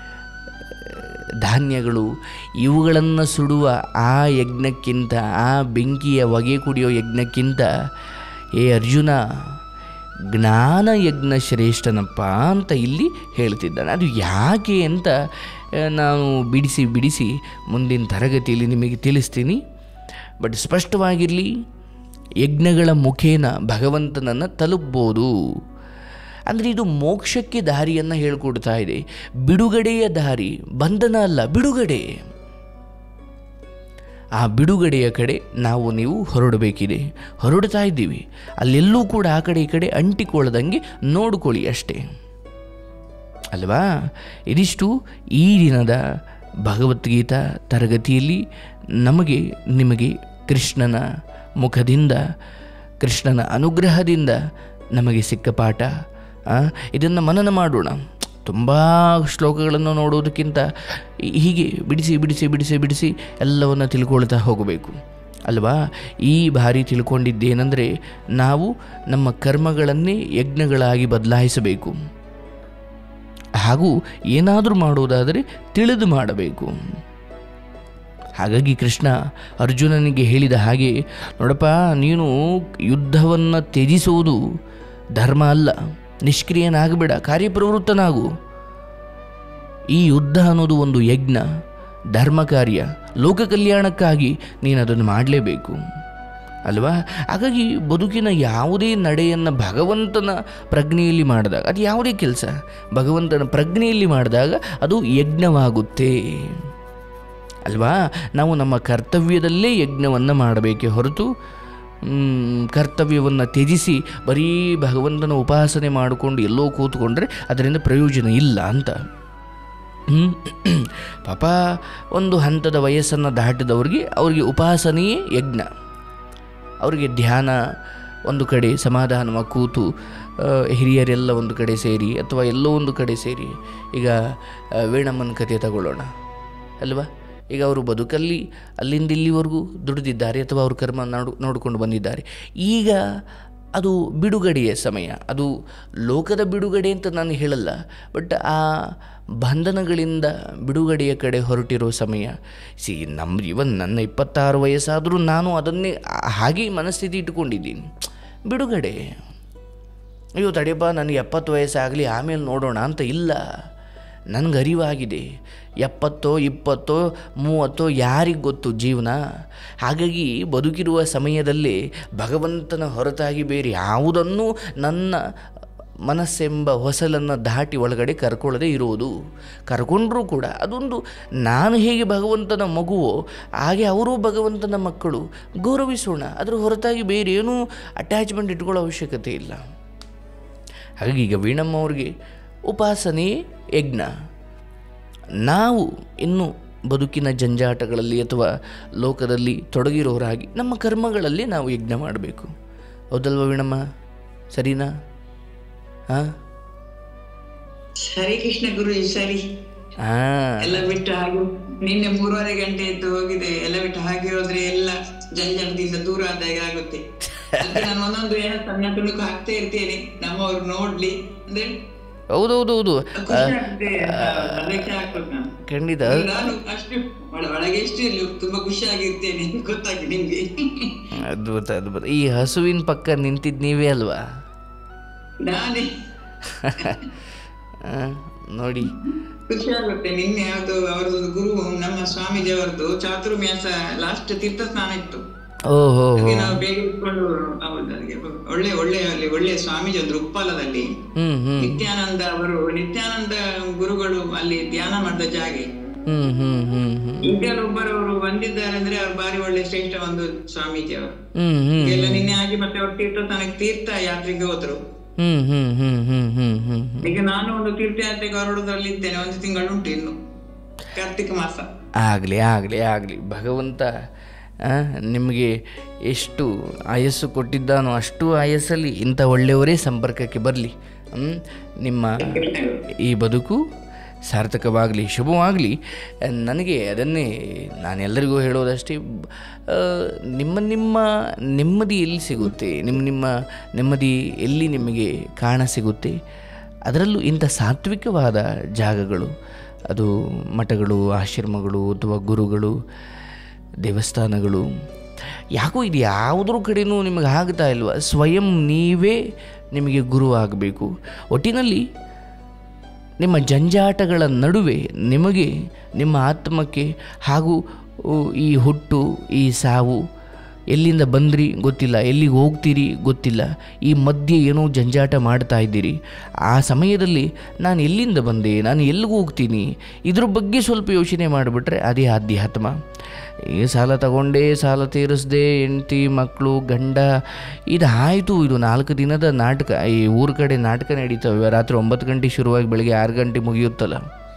ಧಾನ್ಯಗಳು ಇವುಗಳನ್ನು ಸುಡುವ ಆ ಯಜ್ಞಕ್ಕಿಂತ ಆ ಬೆಂಕಿಯ ಹೊಗೆ ಕುಡಿಯೋ ಯಜ್ಞಕ್ಕಿಂತ ಏ ಅರ್ಜುನ ಜ್ಞಾನ ಯಜ್ಞ ಶ್ರೇಷ್ಠನಪ್ಪ ಅಂತ ಇಲ್ಲಿ ಹೇಳ್ತಿದ್ದಾನೆ ಅದು ಯಾಕೆ ಅಂತ ಆ, ನಾನು ಬಿಡಿಸಿ ಬಿಡಿಸಿ ಮುಂದಿನ ತರಗತಿಯಲ್ಲಿ ನಿಮಗೆ ತಿಳಿಸ್ತೀನಿ ಬಟ್ ಸ್ಪಷ್ಟವಾಗಿರಲಿ ಯಜ್ಞಗಳ ಮುಖೇನ ಭಗವಂತನನ್ನು ತಲುಪ್ಬೋದು ಅಂದರೆ ಇದು ಮೋಕ್ಷಕ್ಕೆ ದಾರಿಯನ್ನು ಹೇಳ್ಕೊಡ್ತಾ ಇದೆ ಬಿಡುಗಡೆಯ ದಾರಿ ಬಂಧನ ಅಲ್ಲ ಬಿಡುಗಡೆ ಆ ಬಿಡುಗಡೆಯ ಕಡೆ ನಾವು ನೀವು ಹೊರಡಬೇಕಿದೆ ಹೊರಡ್ತಾ ಇದ್ದೀವಿ ಅಲ್ಲೆಲ್ಲೂ ಕೂಡ ಆ ಕಡೆ ಈ ಕಡೆ ಅಂಟಿಕೊಳ್ಳದಂಗೆ ನೋಡ್ಕೊಳ್ಳಿ ಅಷ್ಟೇ ಅಲ್ವಾ ಇದಿಷ್ಟು ಈ ದಿನದ ಭಗವದ್ಗೀತಾ ತರಗತಿಯಲ್ಲಿ ನಮಗೆ ನಿಮಗೆ ಕೃಷ್ಣನ ಮುಖದಿಂದ ಕೃಷ್ಣನ ಅನುಗ್ರಹದಿಂದ ನಮಗೆ ಸಿಕ್ಕ ಪಾಠ ಇದನ್ನು ಮನನ ಮಾಡೋಣ ತುಂಬ ಶ್ಲೋಕಗಳನ್ನು ನೋಡೋದಕ್ಕಿಂತ ಈ- ಹೀಗೆ ಬಿಡಿಸಿ ಬಿಡಿಸಿ ಬಿಡಿಸಿ ಬಿಡಿಸಿ ಎಲ್ಲವನ್ನು ತಿಳ್ಕೊಳ್ತಾ ಹೋಗಬೇಕು ಅಲ್ವಾ ಈ ಬಾರಿ ತಿಳ್ಕೊಂಡಿದ್ದೇನೆಂದರೆ ನಾವು ನಮ್ಮ ಕರ್ಮಗಳನ್ನೇ ಯಜ್ಞಗಳಾಗಿ ಬದಲಾಯಿಸಬೇಕು ಹಾಗೂ ಏನಾದರೂ ಮಾಡುವುದಾದರೆ ತಿಳಿದು ಮಾಡಬೇಕು ಹಾಗಾಗಿ ಕೃಷ್ಣ ಅರ್ಜುನನಿಗೆ ಹೇಳಿದ ಹಾಗೆ ನೋಡಪ್ಪ ನೀನು ಯುದ್ಧವನ್ನು ತ್ಯಜಿಸುವುದು ಧರ್ಮ ಅಲ್ಲ ನಿಷ್ಕ್ರಿಯನಾಗಬೇಡ ಕಾರ್ಯಪ್ರವೃತ್ತನಾಗು ಈ ಯುದ್ಧ ಅನ್ನೋದು ಒಂದು ಯಜ್ಞ ಧರ್ಮ ಕಾರ್ಯ ಲೋಕ ಕಲ್ಯಾಣಕ್ಕಾಗಿ ನೀನು ಅದನ್ನು ಮಾಡಲೇಬೇಕು ಅಲ್ವಾ ಹಾಗಾಗಿ ಬದುಕಿನ ಯಾವುದೇ ನಡೆಯನ್ನು ಭಗವಂತನ ಪ್ರಜ್ಞೆಯಲ್ಲಿ ಮಾಡಿದಾಗ ಅದು ಯಾವುದೇ ಕೆಲಸ ಭಗವಂತನ ಪ್ರಜ್ಞೆಯಲ್ಲಿ ಮಾಡಿದಾಗ ಅದು ಯಜ್ಞವಾಗುತ್ತೆ ಅಲ್ವಾ ನಾವು ನಮ್ಮ ಕರ್ತವ್ಯದಲ್ಲೇ ಯಜ್ಞವನ್ನು ಮಾಡಬೇಕೇ ಹೊರತು ಮ್, ಕರ್ತವ್ಯವನ್ನು ತ್ಯಜಿಸಿ ಬರೀ ಭಗವಂತನ ಉಪಾಸನೆ ಮಾಡಿಕೊಂಡು ಎಲ್ಲೋ ಕೂತ್ಕೊಂಡ್ರೆ ಅದರಿಂದ ಪ್ರಯೋಜನ ಇಲ್ಲ ಅಂತ ಹ್ಮ್? ಪಾಪ ಒಂದು ಹಂತದ ವಯಸ್ಸನ್ನು ದಾಟಿದವ್ರಿಗೆ ಅವರಿಗೆ ಉಪಾಸನೆಯೇ ಯಜ್ಞ ಅವರಿಗೆ ಧ್ಯಾನ ಒಂದು ಕಡೆ ಸಮಾಧಾನವಾಗಿ ಕೂತು ಆ, ಹಿರಿಯರೆಲ್ಲ ಒಂದು ಕಡೆ ಸೇರಿ ಅಥವಾ ಎಲ್ಲೋ ಒಂದು ಕಡೆ ಸೇರಿ ಈಗ ಆ, ವೇಣಮ್ಮನ ಕಥೆ ತಗೊಳ್ಳೋಣ ಅಲ್ವಾ ಈಗ ಅವರು ಬದುಕಲ್ಲಿ ಅಲ್ಲಿಂದ ಇಲ್ಲಿವರೆಗೂ ದುಡಿದಿದ್ದಾರೆ ಅಥವಾ ಅವ್ರ ಕರ್ಮ ನೋಡು ನೋಡಿಕೊಂಡು ಬಂದಿದ್ದಾರೆ ಈಗ ಅದು ಬಿಡುಗಡೆಯ ಸಮಯ ಅದು ಲೋಕದ ಬಿಡುಗಡೆ ಅಂತ ನಾನು ಹೇಳಲ್ಲ ಬಟ್ ಆ ಬಂಧನಗಳಿಂದ ಬಿಡುಗಡೆಯ ಕಡೆ ಹೊರಟಿರೋ ಸಮಯ ಸಿ ನಮ್ಮ ಇವನ್ ನನ್ನ ಇಪ್ಪತ್ತಾರು ವಯಸ್ಸಾದರೂ ನಾನು ಅದನ್ನೇ ಆ- ಹಾಗೆ ಮನಸ್ಥಿತಿ ಇಟ್ಕೊಂಡಿದ್ದೀನಿ ಬಿಡುಗಡೆ ಅಯ್ಯೋ ತಡೆಯಪ್ಪ ನನಗೆ ಎಪ್ಪತ್ತು ವಯಸ್ಸಾಗಲಿ ಆಮೇಲೆ ನೋಡೋಣ ಅಂತ ಇಲ್ಲ ನನಗೆ ಅರಿವಾಗಿದೆ ಎಪ್ಪತ್ತೋ ಇಪ್ಪತ್ತೋ ಮೂವತ್ತೋ ಯಾರಿಗೆ ಗೊತ್ತು ಜೀವನ ಹಾಗಾಗಿ ಬದುಕಿರುವ ಸಮಯದಲ್ಲಿ ಭಗವಂತನ ಹೊರತಾಗಿ ಬೇರೆ ಯಾವುದನ್ನೂ ನನ್ನ ಮನಸ್ಸೆಂಬ ಹೊಸಲನ್ನು ದಾಟಿ ಒಳಗಡೆ ಕರ್ಕೊಳ್ಳದೆ ಇರುವುದು ಕರ್ಕೊಂಡ್ರೂ ಕೂಡ ಅದೊಂದು ನಾನು ಹೇಗೆ ಭಗವಂತನ ಮಗುವೋ ಹಾಗೆ ಅವರೂ ಭಗವಂತನ ಮಕ್ಕಳು ಗೌರವಿಸೋಣ ಅದರ ಹೊರತಾಗಿ ಬೇರೆ ಏನೂ ಅಟ್ಯಾಚ್ಮೆಂಟ್ ಇಟ್ಕೊಳ್ಳೋ ಅವಶ್ಯಕತೆ ಇಲ್ಲ ಹಾಗಾಗಿ ಈಗ ವೀಣಮ್ಮ ಅವ್ರಿಗೆ ಉಪಾಸನೆ ಯಜ್ಞ ನಾವು ಇನ್ನು ಬದುಕಿನ ಜಂಜಾಟಗಳಲ್ಲಿ ಅಥವಾ ಲೋಕದಲ್ಲಿ ತೊಡಗಿರೋರಾಗಿ ನಮ್ಮ ಕರ್ಮಗಳಲ್ಲಿ ನಾವು ಯಜ್ಞ ಮಾಡಬೇಕು ಹೌದಲ್ವ ವೀಣಮ್ಮ ಸರಿನಾ ಹಾಂ ಸರಿ ಕೃಷ್ಣ ಗುರುಜಿ ಸರಿ ಹಾಂ ಎಲ್ಲ ಬಿಟ್ಟು ಹಾಗೆ ನಿನ್ನೆ ಮೂರುವರೆ ಗಂಟೆ ಎದ್ದು ಹೋಗಿದೆ ಎಲ್ಲ ಬಿಟ್ಟು ಹಾಗೆ ಹೋದ್ರೆ ಎಲ್ಲ ಜಂಜಾಟದಿಂದ ದೂರ ಆದಾಗ ಆಗುತ್ತೆ ಅದಕ್ಕೆ ನಾನು ಒಂದೊಂದು ಏನೋ ಸಣ್ಣ ತುಣುಕು ಹಾಕ್ತಾ ಇರ್ತೇನೆ ನಮ್ಮವ್ರು ನೋಡ್ಲಿ ಅಂದ್ರೆ ಹೌದೌದೌದು ಖುಷಿ ಆಗ್ತದೆ ಅದಕ್ಕೆ ಹಾಕ್ಬೇಕು ನಾನು ಖಂಡಿತ ನಾನು ಅಷ್ಟು ಒಳ- ಒಳಗೆ ಎಷ್ಟು ಇಲ್ಲಿ ತುಂಬಾ ಖುಷಿಯಾಗಿರ್ತೇನೆ ಗೊತ್ತಾಗಿ ನಿಮ್ಗೆ ಅದ್ಭುತ ಅದ್ಭುತ ಈ ಹಸುವಿನ ಪಕ್ಕ ನಿಂತಿದ್ದು ನೀವೇ ಅಲ್ವಾ ನಾನೇ ಆ, ನೋಡಿ ಖುಷಿ ಆಗುತ್ತೆ ನಿನ್ನೆ ಅದು ಅವರದ್ದು ಗುರು ನಮ್ಮ ಸ್ವಾಮೀಜಿ ಅವರದ್ದು ಚಾತುರ್ಮ್ಯಾಸ ಲಾಸ್ಟ್ ತೀರ್ಥ ಸ್ನಾನ ಇತ್ತು ಓಹೋ ಹಾಗೆ ನಾವು ಬೇಗ ಇಟ್ಕೊಂಡು ಹೌದು ಅದಕ್ಕೆ ಒಳ್ಳೆ ಒಳ್ಳೆ ಅಲ್ಲಿ ಒಳ್ಳೆ ಸ್ವಾಮೀಜಿ ಒಂದು ಉಪ್ಪಲದಲ್ಲಿ ಹ್ಞೂ ಹ್ಞೂ ನಿತ್ಯಾನಂದ ಅವರು ನಿತ್ಯಾನಂದ ಗುರುಗಳು ಅಲ್ಲಿ ಧ್ಯಾನ ಮಾಡಿದ ಜಾಗೆ ಹ್ಞೂ ಹ್ಞೂ ಹ್ಞೂ ಹ್ಞೂ ಈಗ ಒಬ್ಬರವರು ಬಂದಿದ್ದಾರೆ ಅಂದ್ರೆ ಅವ್ರು ಬಾರಿ ಒಳ್ಳೆ ಶ್ರೇಷ್ಠ ಒಂದು ಸ್ವಾಮೀಜಿ ಅವರು ಹ್ಞೂ ಹ್ಞೂ ಎಲ್ಲ ನಿನ್ನೆ ಆಗಿ ಮತ್ತೆ ಅವ್ರು ತೀರ್ಥ ಸ್ಥಾನಕ್ಕೆ ತೀರ್ಥ ಯಾತ್ರೆಗೆ ಹೋದ್ರು ಹ್ಞೂ ಹ್ಞೂ ಹ್ಞೂ ಹ್ಞೂ ಹ್ಞೂ ಹ್ಞೂ ಈಗ ನಾನು ಒಂದು ತೀರ್ಥಯಾತ್ರೆಗೆ ಹೊರಡೋದ್ರಲ್ಲಿ ಇದ್ದೇನೆ ಒಂದು ತಿಂಗಳು ಉಂಟು ಇನ್ನು ಕಾರ್ತಿಕ ಮಾಸ ಆಗಲಿ ಆಗಲಿ ಆಗಲಿ ಭಗವಂತ ಆ, ನಿಮಗೆ ಎಷ್ಟು ಆಯಸ್ಸು ಕೊಟ್ಟಿದ್ದಾನೋ ಅಷ್ಟು ಆಯಸ್ಸಲ್ಲಿ ಇಂಥ ಒಳ್ಳೆಯವರೇ ಸಂಪರ್ಕಕ್ಕೆ ಬರಲಿ ನಿಮ್ಮ ಈ ಬದುಕು ಸಾರ್ಥಕವಾಗಲಿ ಶುಭವಾಗಲಿ ನನಗೆ ಅದನ್ನೇ ನಾನೆಲ್ಲರಿಗೂ ಹೇಳೋದಷ್ಟೇ ಆ, ನಿಮ್ಮ ನಿಮ್ಮ ನೆಮ್ಮದಿ ಎಲ್ಲಿ ಸಿಗುತ್ತೆ ನಿಮ್ಮ ನಿಮ್ಮ ನೆಮ್ಮದಿ ಎಲ್ಲಿ ನಿಮಗೆ ಕಾಣ ಸಿಗುತ್ತೆ ಅದರಲ್ಲೂ ಇಂಥ ಸಾತ್ವಿಕವಾದ ಜಾಗಗಳು ಅದು ಮಠಗಳು ಆಶ್ರಮಗಳು ಅಥವಾ ಗುರುಗಳು ದೇವಸ್ಥಾನಗಳು ಯಾಕೋ ಇದು ಯಾವುದ್ರ ಕಡೆನೂ ನಿಮಗೆ ಆಗ್ತಾ ಇಲ್ವಾ ಸ್ವಯಂ ನೀವೇ ನಿಮಗೆ ಗುರು ಆಗಬೇಕು ಒಟ್ಟಿನಲ್ಲಿ ನಿಮ್ಮ ಜಂಜಾಟಗಳ ನಡುವೆ ನಿಮಗೆ ನಿಮ್ಮ ಆತ್ಮಕ್ಕೆ ಹಾಗೂ ಉ, ಈ ಹುಟ್ಟು ಈ ಸಾವು ಎಲ್ಲಿಂದ ಬಂದ್ರಿ ಗೊತ್ತಿಲ್ಲ ಎಲ್ಲಿಗೆ ಹೋಗ್ತೀರಿ ಗೊತ್ತಿಲ್ಲ ಈ ಮಧ್ಯೆ ಏನೋ ಜಂಜಾಟ ಮಾಡ್ತಾ ಇದ್ದೀರಿ ಆ ಸಮಯದಲ್ಲಿ ನಾನು ಎಲ್ಲಿಂದ ಬಂದೆ ನಾನು ಎಲ್ಲಿಗೆ ಹೋಗ್ತೀನಿ ಇದ್ರ ಬಗ್ಗೆ ಸ್ವಲ್ಪ ಯೋಚನೆ ಮಾಡಿಬಿಟ್ರೆ ಅದೇ ಆಧ್ಯಾತ್ಮ ಈ ಸಾಲ ತಗೊಂಡೇ ಸಾಲ ತೀರಿಸ್ದೆ ಹೆಂಡ್ತಿ ಮಕ್ಕಳು ಗಂಡ ಇದು ಆಯಿತು ಇದು ನಾಲ್ಕು ದಿನದ ನಾಟಕ ಈ ಊರ ಕಡೆ ನಾಟಕ ನಡೀತವೆ ರಾತ್ರಿ ಒಂಬತ್ತು ಗಂಟೆಗೆ ಶುರುವಾಗಿ ಬೆಳಗ್ಗೆ ಆರು ಗಂಟೆಗೆ ಮುಗಿಯುತ್ತಲ್ಲ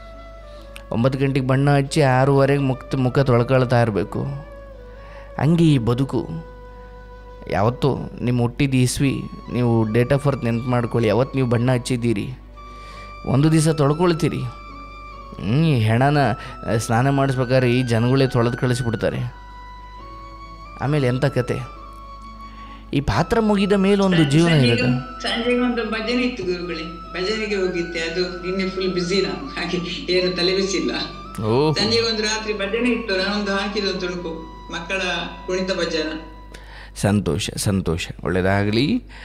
ಒಂಬತ್ತು ಗಂಟೆಗೆ ಬಣ್ಣ ಹಚ್ಚಿ ಆರೂವರೆಗೆ ಮುಕ್ತ ಮುಖ ತೊಳ್ಕೊಳ್ತಾ ಇರಬೇಕು ಹಂಗೆ ಈ ಬದುಕು ಯಾವತ್ತೂ ನಿಮ್ಮ ಹುಟ್ಟಿದ ಇಸ್ವಿ ನೀವು ಡೇಟ್ ಆಫ್ ಬರ್ತ್ ನೆನ್ಪು ಮಾಡ್ಕೊಳ್ಳಿ ಯಾವತ್ತು ನೀವು ಬಣ್ಣ ಹಚ್ಚಿದ್ದೀರಿ ಒಂದು ದಿವಸ ತೊಳ್ಕೊಳ್ತೀರಿ ಹ್ಞೂ ಈ ಹೆಣನ ಆ, ಸ್ನಾನ ಮಾಡಿಸ್ಬೇಕಾದ್ರೆ ಈ ಜನಗಳೇ ತೊಳೆದು ಕಳಿಸ್ಬಿಡ್ತಾರೆ ಆಮೇಲೆ ಎಂಥ ಕತೆ ಈ ಪಾತ್ರ ಮುಗಿದ ಮೇಲೆ ಒಂದು ಜೀವನ ಇರುತ್ತೆ ಸಂಜೆಗೆ ಒಂದು ಭಜನೆ ಇತ್ತು ಗುರುಗಳೇ ಭಜನೆಗೆ ಹೋಗಿದ್ದೆ ಅದು ನಿನ್ನೆ ಫುಲ್ ಬಿಸಿ ನಾನು ಹಾಗೆ ಏನು ತಲೆ ಬಿಸಿಲ್ಲ ಓಹ್ ಸಂಜೆಗೆ ಒಂದು ರಾತ್ರಿ ಭಜನೆ ಇತ್ತು ನಾನೊಂದು ಹಾಕಿದ ಒಂದು ತುಣುಕು ಮಕ್ಕಳ ಕುಣಿತ ಭಜನ ಸಂತೋಷ ಸಂತೋಷ ಒಳ್ಳೆಯದಾಗಲಿ